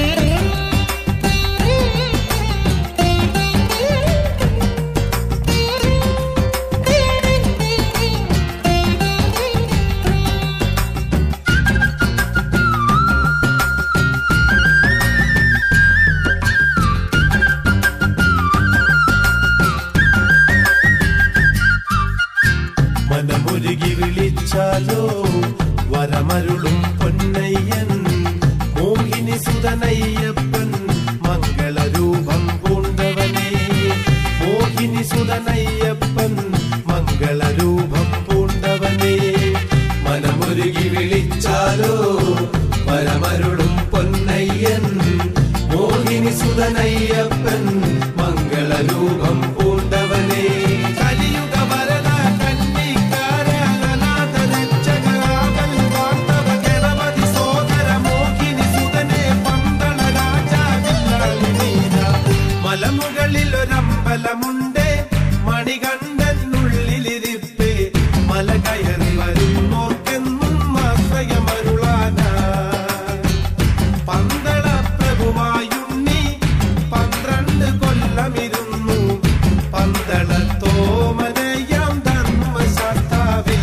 S4: മനമുരുകി വിളിച്ചാലോ വരമരുളും പൊന്നയ്യൻ മോഹിനി സുതനയ്യപ്പൻ മംഗളരൂപം പൂണ്ടവനെ മോഹിനി സുതനയ്യപ്പൻ മംഗളരൂപം പൂണ്ടവനെ മനമുരുകി വിളിച്ചാലോ വരമരുളും പൊന്നയ്യൻ മോഹിനി സുതനയ്യപ്പൻ മംഗളരൂപം പൂണ്ടവനെ കലിയുഗ വരദ കന്നിക്കാര അനാഥ രക്ഷകരാകൽ വാർത്തവ ഗണപതി സോദര മോഹിനി സുതനെ പന്തള രാജാ വില്ലാളി നീര മലമുകളിൽ ഒരമ്പലമുണ്ട് മണികണ്ഠനുള്ളിലിരിപ്പ് മല കയറി വരുന്നോർക്കെന്നും ആശ്രയമരുളാനായി പന്തള പ്രഭുവായുണ്ണി പന്ത്രണ്ട് കൊല്ലമിരുന്നു പന്തള തോമനയാം ധർമ്മശാസ്താവേ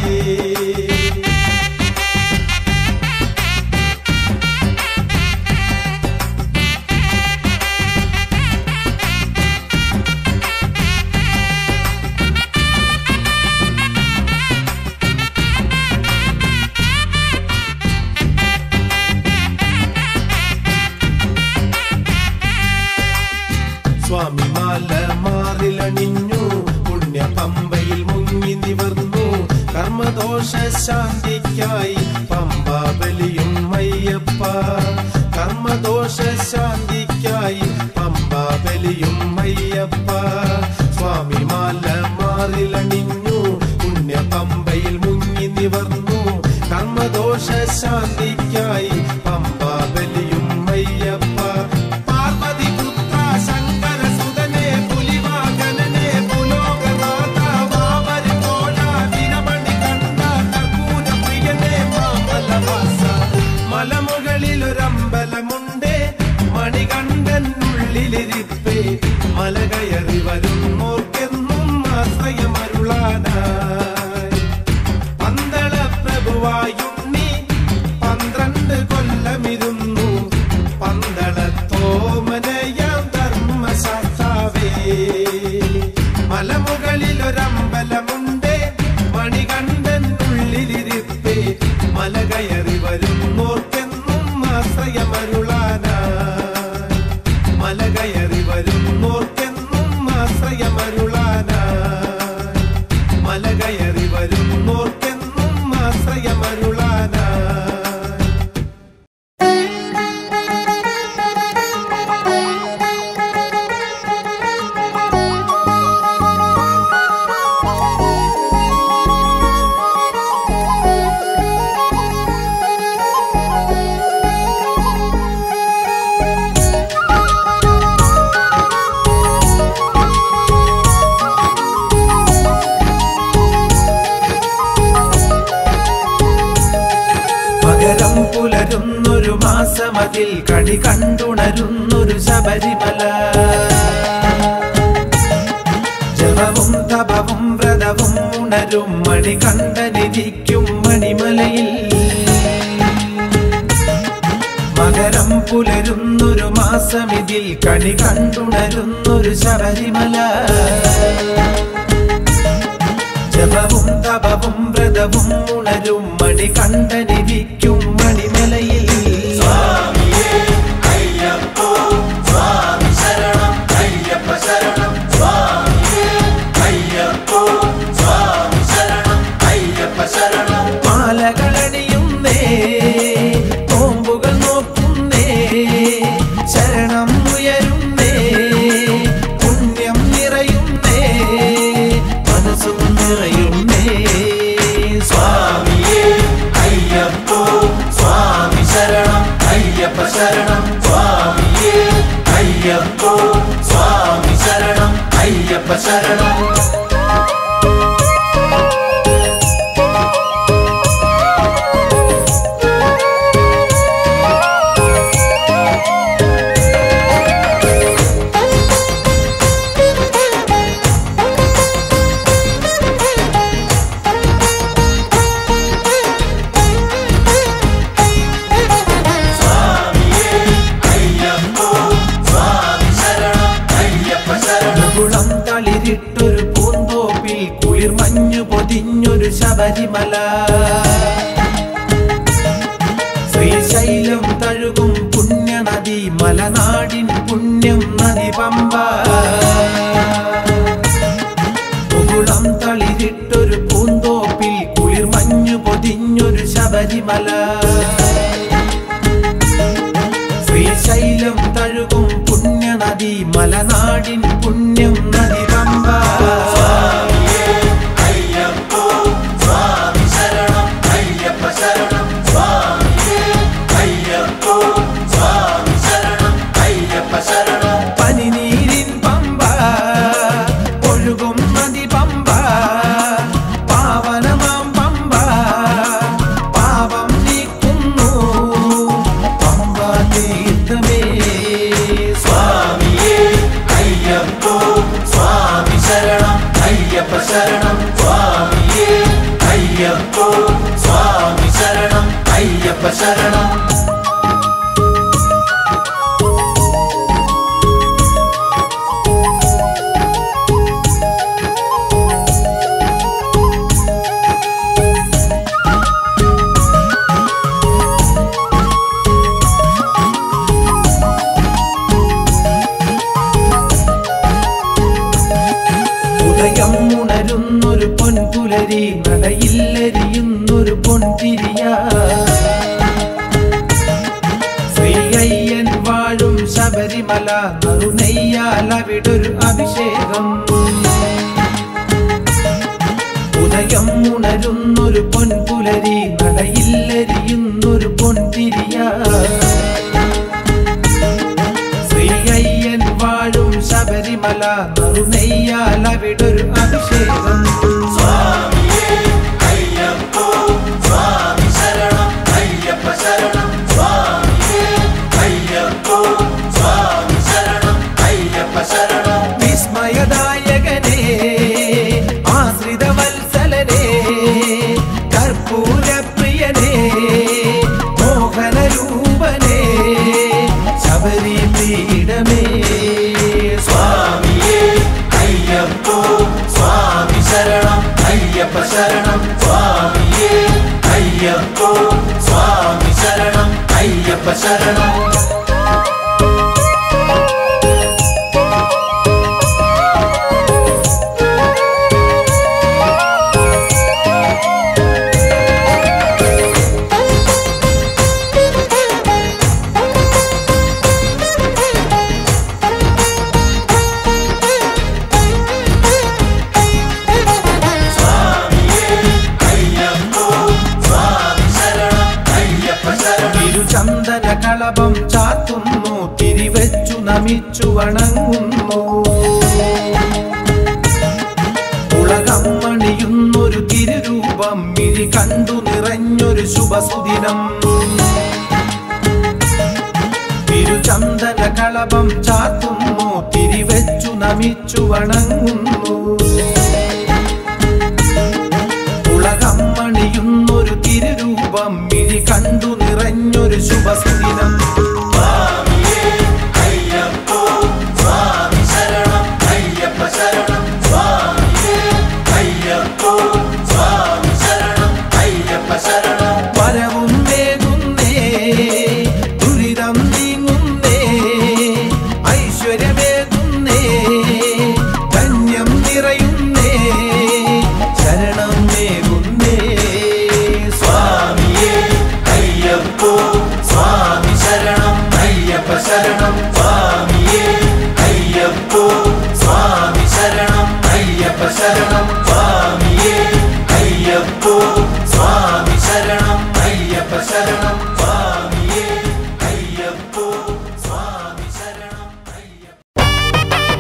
S4: സ്വാമിമാല മാറിലണിഞ്ഞു പുണ്യ പമ്പയിൽ മുങ്ങി നിവർന്നു കർമ്മദോഷ ശാന്തിക്കായി പമ്പ ബലിയും അയ്യപ്പ കർമ്മദോഷ ശാന്തിക്കായി പമ്പ ബലിയും അയ്യപ്പ സ്വാമിമാല മാറിലണിഞ്ഞു പുണ്യ പമ്പയിൽ മുങ്ങി നിവർന്നു കർമ്മദോഷ ശാന്തിക്കായി പമ്പ ബലിയും അയ്യപ്പ പാർവതി പുത്ര ശങ്കര സുതനെ പുലിവാകനനെ പുലോകനാഥ വാവരി കോഴ വിരമണി കണ്ട കർപ്പൂര പ്രിയനെ മാമലവാസ മലമുകളിൽ ഒരമ്പലമുണ്ട് മണികണ്ഠനുള്ളിലിരിപ്പ് മല കയറി വരുന്നോർക്കെന്നും ആശ്രയമരുളാനായി പന്തള പ്രഭുവായുണ്ണി പന്ത്രണ്ട് കൊല്ലമിരുന്നു പന്തളത്തോമനയാം ധർമ്മശാസ്താവേ മലമുകളിൽ ഒരമ്പലമുണ്ട് മണികണ്ഠനുള്ളിലിരിപ്പ് മല കയറി വരുന്നോർക്കെന്നും
S3: ആശ്രയമരുളാനായി മലകയറി വരുന്നോർക്കെന്നും ആശ്രയമരുളാനായി മലകയറി വരുന്നോർക്കെന്നും ആശ്രയമരുളാനായി
S2: പകരം പുലരുന്നൊരു മാസമതിൽ കണി കണ്ടുണരുന്നൊരു ശബരിമല ജപവും തപവും വ്രതവും ഉണരും മണി കണ്ടനിരിക്കും മണിമലയിൽ മകരം പുലരുന്നൊരു മാസമിതിൽ കണി കണ്ടുണരുന്നൊരു ശബരിമല ജപവും തപവും വ്രതവും ഉണരും മണി കണ്ടനിരിക്കും മണിമലയിൽ മാലകളണിയുന്നേ നോമ്പുകൾ നോക്കുന്നേ ശരണം ഉയരുന്നേ പുണ്യം നിറയുന്നേ മനസ്സും നിറയുന്നേ സ്വാമിയേ അയ്യപ്പോ സ്വാമി ശരണം അയ്യപ്പ ശരണം സ്വാമിയേ അയ്യപ്പോ സ്വാമി ശരണം അയ്യപ്പ ശരണം കുളം തളിരിട്ടൊരു പൂന്തോപ്പിൽ കുളിർ മഞ്ഞു പൊതിഞ്ഞൊരു ശബരിമല ശ്രീശൈലം തഴുകും പുണ്യനദി മലനാടിൻ പുണ്യം നദി പമ്പ കുളം തളിരിട്ടൊരു പൂന്തോപ്പിൽ കുളിർ മഞ്ഞു പൊതിഞ്ഞൊരു ശബരിമല ശ്രീശൈലം തഴുകും പുണ്യനദി മലനാടിൻ പുണ്യം നദി പമ്പ പനിനീരിൻ പമ്പ ഒഴുകും നദി പമ്പ പാവനമാം പമ്പ പാപം നീക്കുന്നു പമ്പ തീർത്ഥമേ സ്വാമിയേ അയ്യപ്പോ സ്വാമി ശരണം അയ്യപ്പ ശരണം സ്വാമിയേ അയ്യപ്പോ സ്വാമി ശരണം അയ്യപ്പ ശരണം ഉദയം ഉണരുന്നൊരു പൊൻപുലരി നടയില്ലെരിയുന്നൊരു പൊൻതിരിയ ശ്രീ അയ്യൻ വാഴും ശബരിമല നറുനെയ്യാൽ അവിടൊരു അഭിഷേകം ഉദയം ഉണരുന്നൊരു പൊൻപുലരി നടയില്ലെരിയുന്നൊരു പൊൻതിരിയ ശ്രീ അയ്യൻ വാഴും ശബരിമല നറുനെയ്യാൽ അവിടൊരു അഭിഷേകം വിസ്മയദായകനേ ആശ്രിത വത്സലനേ കർപ്പൂരപ്രിയനേ മോഹനരൂപനേ ശബരി പീഠമേ സ്വാമിയേ അയ്യപ്പോ സ്വാമി ശരണം അയ്യപ്പ ശരണം സ്വാമിയേ അയ്യപ്പോ സ്വാമി ശരണം
S6: അയ്യപ്പ ശരണം
S2: തിരുചന്ദന കളഭം ചാത്തുന്നു തിരിവെച്ചു നമിച്ചു വണങ്ങുന്നു ഉളകമ്മണിയുന്നൊരു തിരുരൂപം മിഴി കണ്ടു നിറഞ്ഞൊരു ശുഭസുദിനം തിരുചന്ദന കളഭം ചാത്തുന്നു തിരിവെച്ചു നമിച്ചു വണങ്ങുന്നു ഉളകമ്മണിയുന്നൊരു തിരുരൂപം മിഴി കണ്ടു നിറഞ്ഞൊരു ശുഭസുദിനം വരവും വേകുന്നേ ദുരിതം നീങ്ങുന്നേ ഐശ്വര്യമേകുന്നേ ധന്യം നിറയുന്നേ ശരണം നേകുന്നേ സ്വാമിയേ
S6: അയ്യപ്പോ സ്വാമി ശരണം അയ്യപ്പ ശരണം സ്വാമിയേ അയ്യപ്പോ സ്വാമി ശരണം അയ്യപ്പ ശരണം സ്വാമിയേ അയ്യപ്പോ സ്വാമി ശരണം അയ്യപ്പ ശരണം സ്വാമിയേ അയ്യപ്പോ സ്വാമി ശരണം അയ്യപ്പ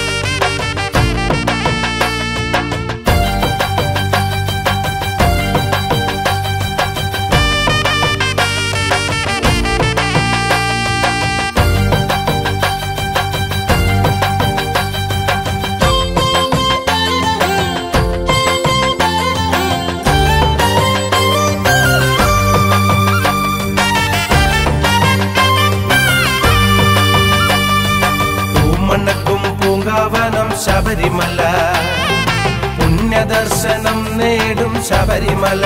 S2: പൂമണ്ണക്കും പൂങ്കാവനം ശബരിമല പുണ്യദർശനം നേടും ശബരിമല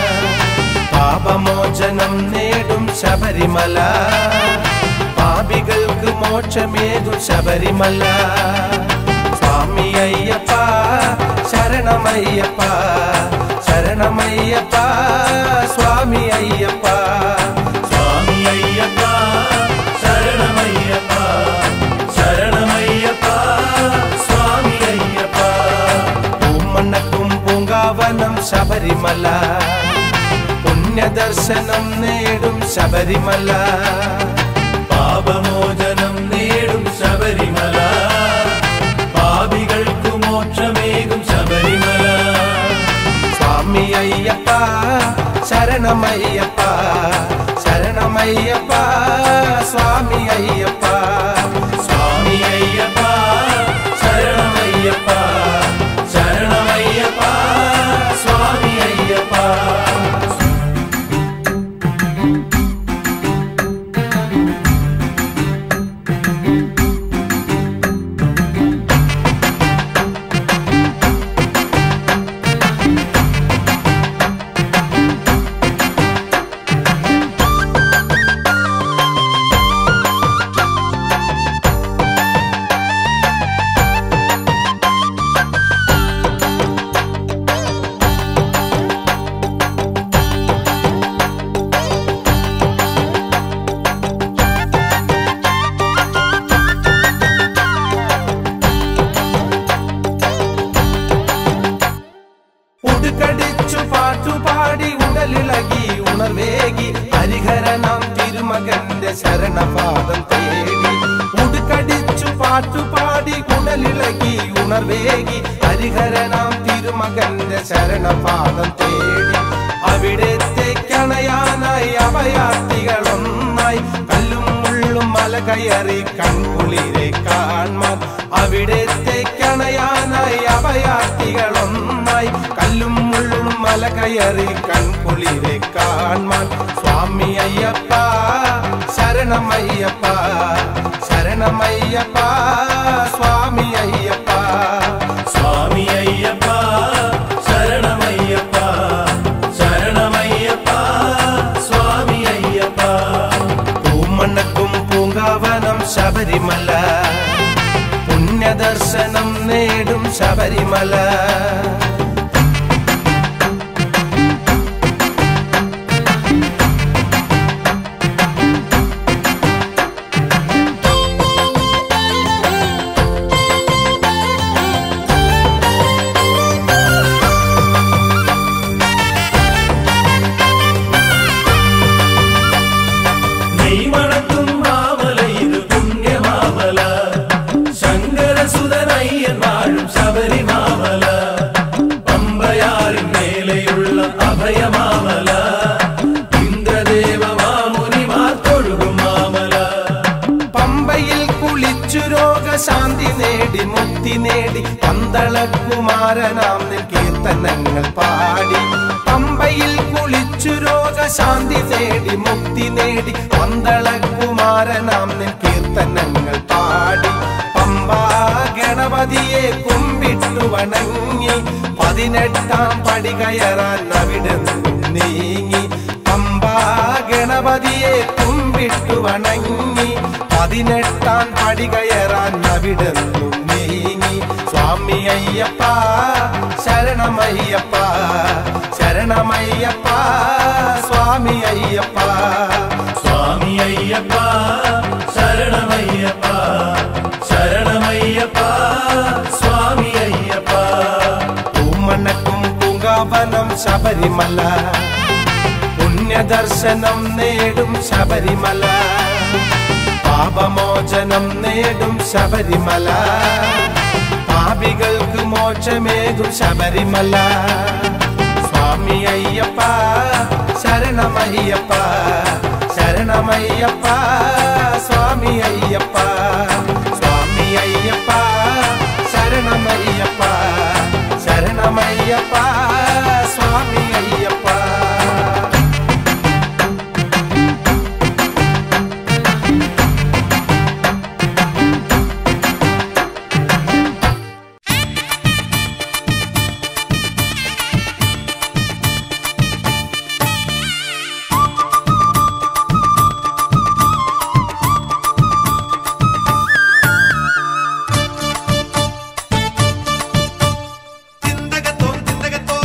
S2: പാപമോചനം നേടും ശബരിമല പാപികൾക്ക് മോക്ഷമേകും ശബരിമല സ്വാമി അയ്യപ്പ ശരണമയ്യപ്പ ശരണമയ്യപ്പ സ്വാമി അയ്യപ്പ
S6: സ്വാമി അയ്യപ്പ ശരണമയ്യപ്പ ശരണമയ്യപ്പ സ്വാമി അയ്യപ്പ
S2: പൂമണ്ണക്കും പൂങ്കാവനം ശബരിമല പുണ്യദർശനം നേടും ശബരിമല
S6: പാപമോചനം നേടും ശബരിമല പാപികൾക്കു മോക്ഷമേകും ശബരിമല
S2: സ്വാമി അയ്യപ്പ ശരണമയ്യപ്പ ശരണമയ്യപ്പ സ്വാമി അയ്യപ്പ
S6: സ്വാമി അയ്യപ്പ ശരണമയ്യപ്പ ശരണമയ്യപ്പ സ്വാമി അയ്യപ്പ
S2: ഉടുക്കടിച്ചു പാട്ടുപാടി ഉടലിളകി ഉണർവേകി ഹരിഹരനാം തിരുമകന്റെ ശരണപാദം തേടി ഉടുക്കടിച്ചു പാട്ടുപാടി ഉടലിളകി ഉണർവേകി ഹരിഹരനാം തിരുമകന്റെ ശരണപാദം തേടി അവിടത്തേക്കണയാനായി അഭയാർത്ഥികളൊന്നായി കല്ലും മുള്ളും മല കയറി കൺകുളിരെ കാൺമാൻ അവിടത്തേക്കണയാനായി അഭയാർത്ഥികളൊന്നായി കല്ലും മുള്ളും മല കയറി കൺകുളിരെ കാൺമാൻ സ്വാമി അയ്യപ്പ ശരണമയ്യപ്പ ശരണമയ്യപ്പ സ്വാമി അയ്യപ്പ
S6: സ്വാമി അയ്യപ്പ ശരണമയ്യപ്പ ശരണമയ്യപ്പ സ്വാമി അയ്യപ്പ
S2: ശബരിമല പുണ്യദർശനം നേടും ശബരിമല
S6: നെയ്മണക്കും മാമല ഇത് പുണ്യമാമല ശങ്കരസുതനയ്യൻ വാഴും ശബരിമാമല പമ്പയാറിൻ മേലെയുള്ള അഭയമാമല ഇന്ദ്രദേവ മാമുനിമാർ തൊഴുകും മാമല
S2: പമ്പയിൽ കുളിച്ചു രോഗശാന്തി നേടി മുക്തി നേടി പന്തളകുമാരനാം നിൻ കീർത്തനങ്ങൾ പാടി പമ്പയിൽ കുളിച്ചു രോഗശാന്തി നേടി മുക്തി നേടി പന്തളകുമാരനാം നിൻ കീർത്തനങ്ങൾ പാടി പമ്പാ ഗണപതിയെ കുമ്പിട്ടു വണങ്ങി പതിനെട്ടാം പടി കയറാൻ അവിടെ നിന്നും നീങ്ങി പമ്പാ ഗണപതിയെ കുമ്പിട്ടു വണങ്ങി പതിനെട്ടാം പടി കയറാൻ അവിടെ നിന്നും നീങ്ങി സ്വാമി അയ്യപ്പ ശരണമയ്യപ്പ ശരണമയ്യപ്പ സ്വാമി അയ്യപ്പ
S6: സ്വാമി അയ്യപ്പ ശരണമയ്യപ്പ ശരണമയ്യപ്പ സ്വാമി അയ്യപ്പ
S2: പൂമണക്കും പൂങ്കാവനം ശബരിമല പുണ്യദർശനം നേടും ശബരിമല പാപമോചനം നേടും ശബരിമല പാപികൾക്ക് മോക്ഷമേകും ശബരിമല സ്വാമി അയ്യപ്പ ശരണമയ്യപ്പ ശരണമയ്യപ്പ സ്വാമി അയ്യപ്പ സ്വാമി അയ്യപ്പ ശരണമയ്യപ്പ ശരണമയ്യപ്പ സ്വാമി അയ്യപ്പ
S4: തിന്തകത്തോം തിന്തകത്തോം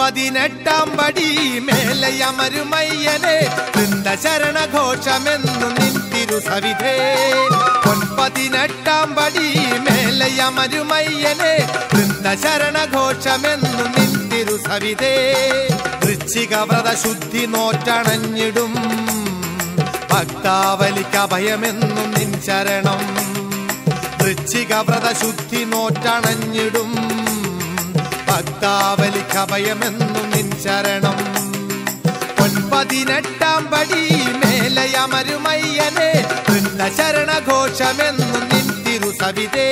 S3: പൊൻപതിനെട്ടാം പടി മേലയമരുമയ്യനെ വൃന്ദശരണഘോഷമെന്നു നിന്തിരു സവിധേ പൊൻപതിനെട്ടാം പടി മേലയമരുമയ്യനെ വൃന്ദശരണഘോഷമെന്നു നിന്തിരു സവിധേ വൃശ്ചിക വ്രത ശുദ്ധി നോറ്റണഞ്ഞിടും ഭക്താവലിക്ക് അഭയമെന്നും നിൻ ശരണം വൃശ്ചിക വ്രത ശുദ്ധി നോറ്റണഞ്ഞിടും ഭക്താവലിക്ക് അഭയമെന്നും നിൻ ശരണം പൊൻപതിനെട്ടാം പടി മേലയമരുമയ്യനെ വൃന്ദശരണഘോഷമെന്നും നിൻ തിരു സവിതേ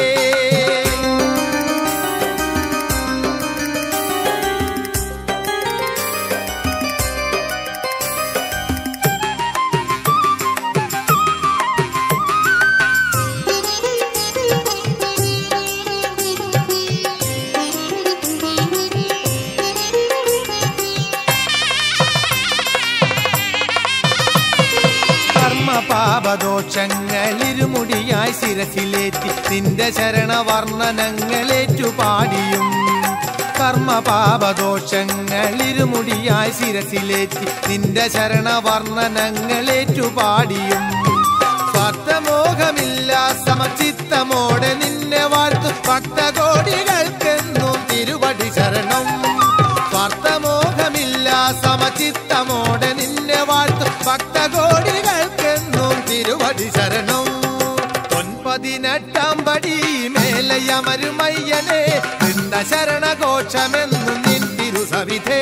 S3: കർമ്മ പാപദോഷങ്ങളിരുമുടിയായി ശിരസിലേറ്റി നിന്റെ ശരണവർണ്ണനങ്ങളേറ്റു പാടിയും കർമ്മ പാപദോഷങ്ങളിരുമുടിയായി ശിരസിലേറ്റി നിന്റെ ശരണവർണ്ണനങ്ങളേറ്റു പാടിയും സ്വാർത്ഥമോഹമില്ല സമചിത്തമോടെ നിന്നെ വാഴ്ത്തു ഭക്തകോടികൾക്കെന്നും തിരുവടി ശരണം സ്വാർത്ഥമോഹമില്ല സമചിത്തമോടെ നിന്നെ വാഴ്ത്തു ഭക്തകോടികൾക്കെന്നും തിരുവടി ശരണം പൊൻപതിനെട്ടാം പടി മേലയമരുമയ്യനെ വൃന്ദ ശരണഘോഷമെന്നും നിൻ തിരുസവിധേ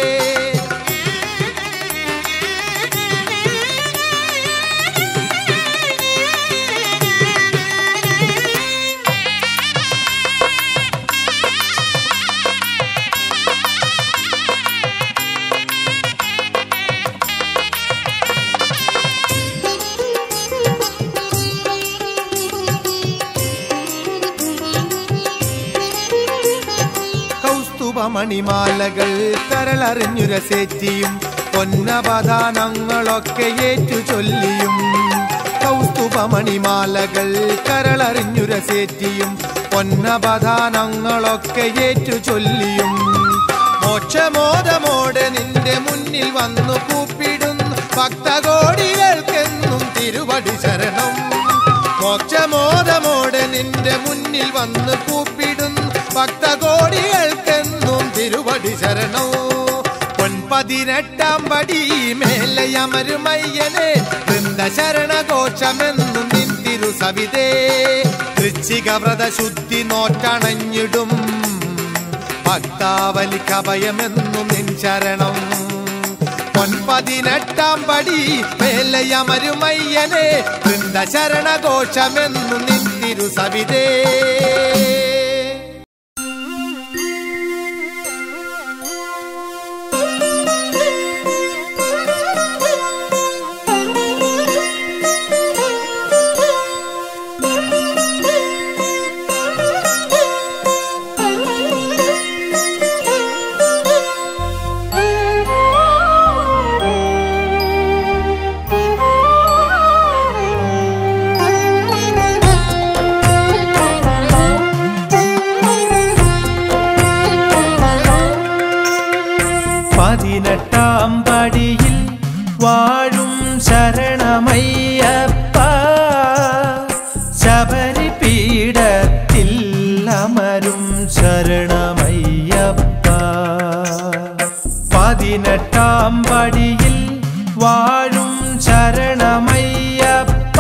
S3: കൗസ്തുഭമണിമാലകൾ കരളറിഞ്ഞു രസേറ്റിയും പൊന്നപദാനങ്ങളൊക്കെ ഏറ്റു ചൊല്ലിയും കൗസ്തുഭമണിമാലകൾ കരളറിഞ്ഞു രസേറ്റിയും പൊന്നപദാനങ്ങളൊക്കെ ഏറ്റു ചൊല്ലിയും മോക്ഷമോദമോടെ നിന്റെ മുന്നിൽ വന്നു കൂപ്പിടുന്നു ഭക്തകോടികൾക്കെന്നും തിരുവടി ശരണം മോക്ഷമോദമോടെ നിന്റെ മുന്നിൽ വന്ന് കൂപ്പിടുന്നു ഭക്തകോടികൾക്കെന്നും തിരുവടി ശരണോ പൊൻപതിനെട്ടാം പടി മേലയമരുമയ്യനെ വൃന്ദ ശരണഘോഷമെന്നും നിൻ തിരു സവിതേ വൃശ്ചിക വ്രത ശുദ്ധി നോറ്റണഞ്ഞിടും ഭക്താവലിക്ക് അഭയമെന്നും നിൻ ശരണം പൊൻപതിനെട്ടാം പടി മേലയമരുമയ്യനെ വൃന്ദ ശരണഘോഷമെന്നു നിൻ തിരു സവിതേ
S2: പതിനെട്ടാം പടിയിൽ വാഴും ശരണമയ്യപ്പ ശബരി പീഠത്തിൽ അമരും ശരണമയ്യപ്പ പതിനെട്ടാം പടിയിൽ വാഴും ശരണമയ്യപ്പ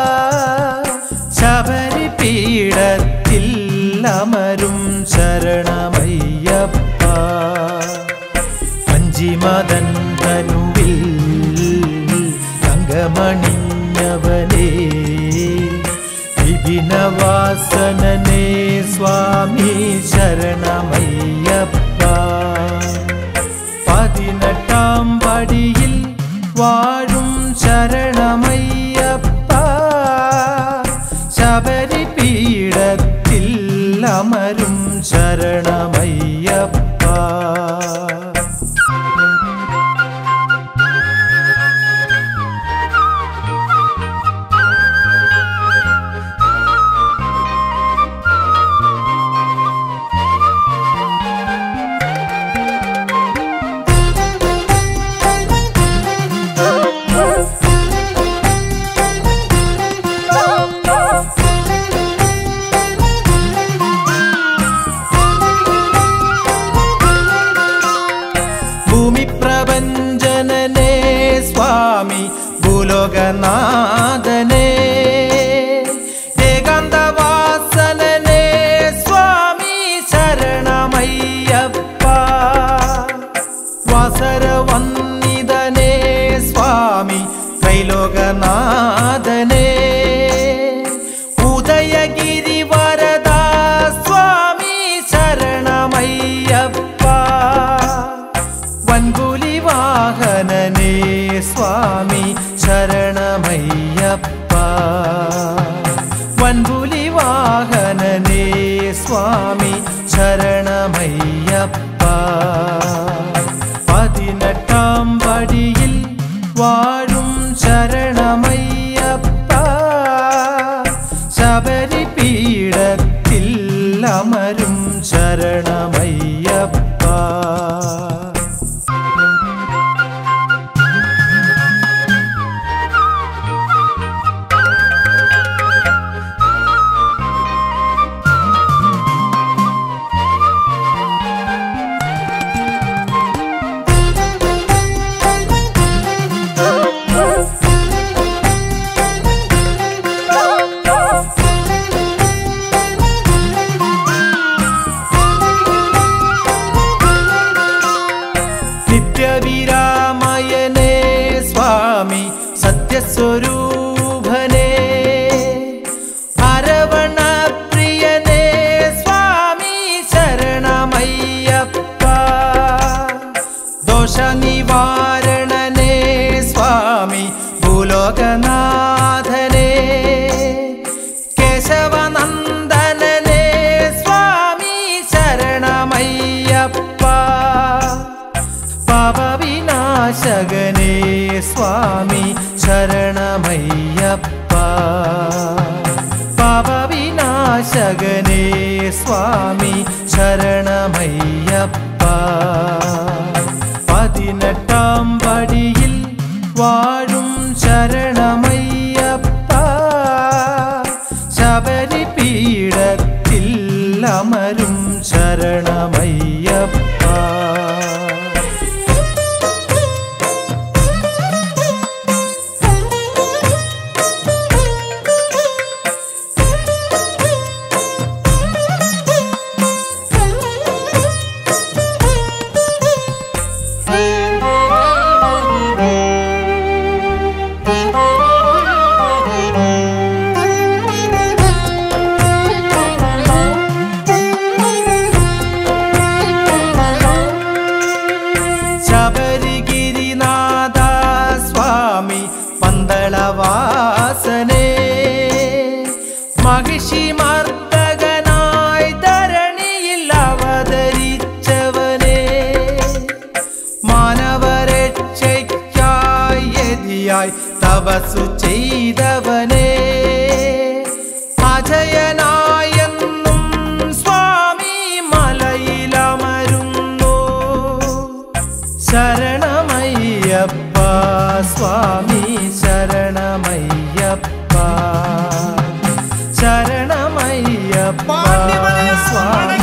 S2: ശബരി പീഠത്തിൽ അമരും ശരണമയ്യപ്പ അഞ്ചിമതൻ തനുവിൽ തങ്കമണിഞ്ഞവനേ വിപിനവാസനനേ സ്വാമി ശരണമയ്യപ്പ പതിനെട്ടാം പടിയിൽ വാഴും ശരണമയ്യപ്പ ശബരി പീഠത്തിൽ അമരും ശരണമയ്യപ്പ ഭൂലോകനാഥനേ ഏകാന്തവാസനനേ സ്വാമി ശരണമയ്യപ്പ വാസരവന്നിതനേ സ്വാമി ത്രൈലോകനാഥനേ ഉദയഗിരി വരദാ സ്വാമി ശരണമയ്യപ്പ വൻപുലി വാഹനനേ സ്വാമി ശരണമയ്യപ്പ വൻപുലി വാഹനനേ സ്വാമി ശരണമയ്യപ്പ പതിനെട്ടാം പടിയിൽ വാഴും ശരണമയ്യപ്പ ശബരി പീഠത്തിൽ അമരും ശരണമയ്യപ്പ നിത്യവിരാമയനേ സ്വാമി സത്യസ്വരൂപനേ അരവണ പ്രിയനേ സ്വാമി ശരണമയ്യപ്പ ദോഷനിവാരണനേ സ്വാമി ഭൂലോകനാഥനേ കേശവനന്ദനനേ സ്വാമി ശരണമയ്യപ്പ പാപവിനാശകനേ സ്വാമി ശരണമയ്യപ്പ പാപവിനാശകനേ സ്വാമി ശരണമയ്യപ്പ പതിനെട്ടാം പടിയിൽ വാഴും ശരണമയ്യപ്പ ശബരി പീഠത്തിൽ അമരും ശരണമയ്യപ്പ ശബരിഗിരിനാഥ സ്വാമി പന്തളവാസനേ മഹിഷി മർദ്ദകനായി ധരണിയിൽ അവതരിച്ചവനേ മാനവരക്ഷയ്ക്കായി യതിയായി തപസ്സു ചെയ്തവനേ അജയനായെന്നും സ്വാമി മലയിലമരുന്നു ശരണമയ്യപ്പ സ്വാമി ശരണമയ്യപ്പ ശരണമയ്യപ്പ സ്വാമി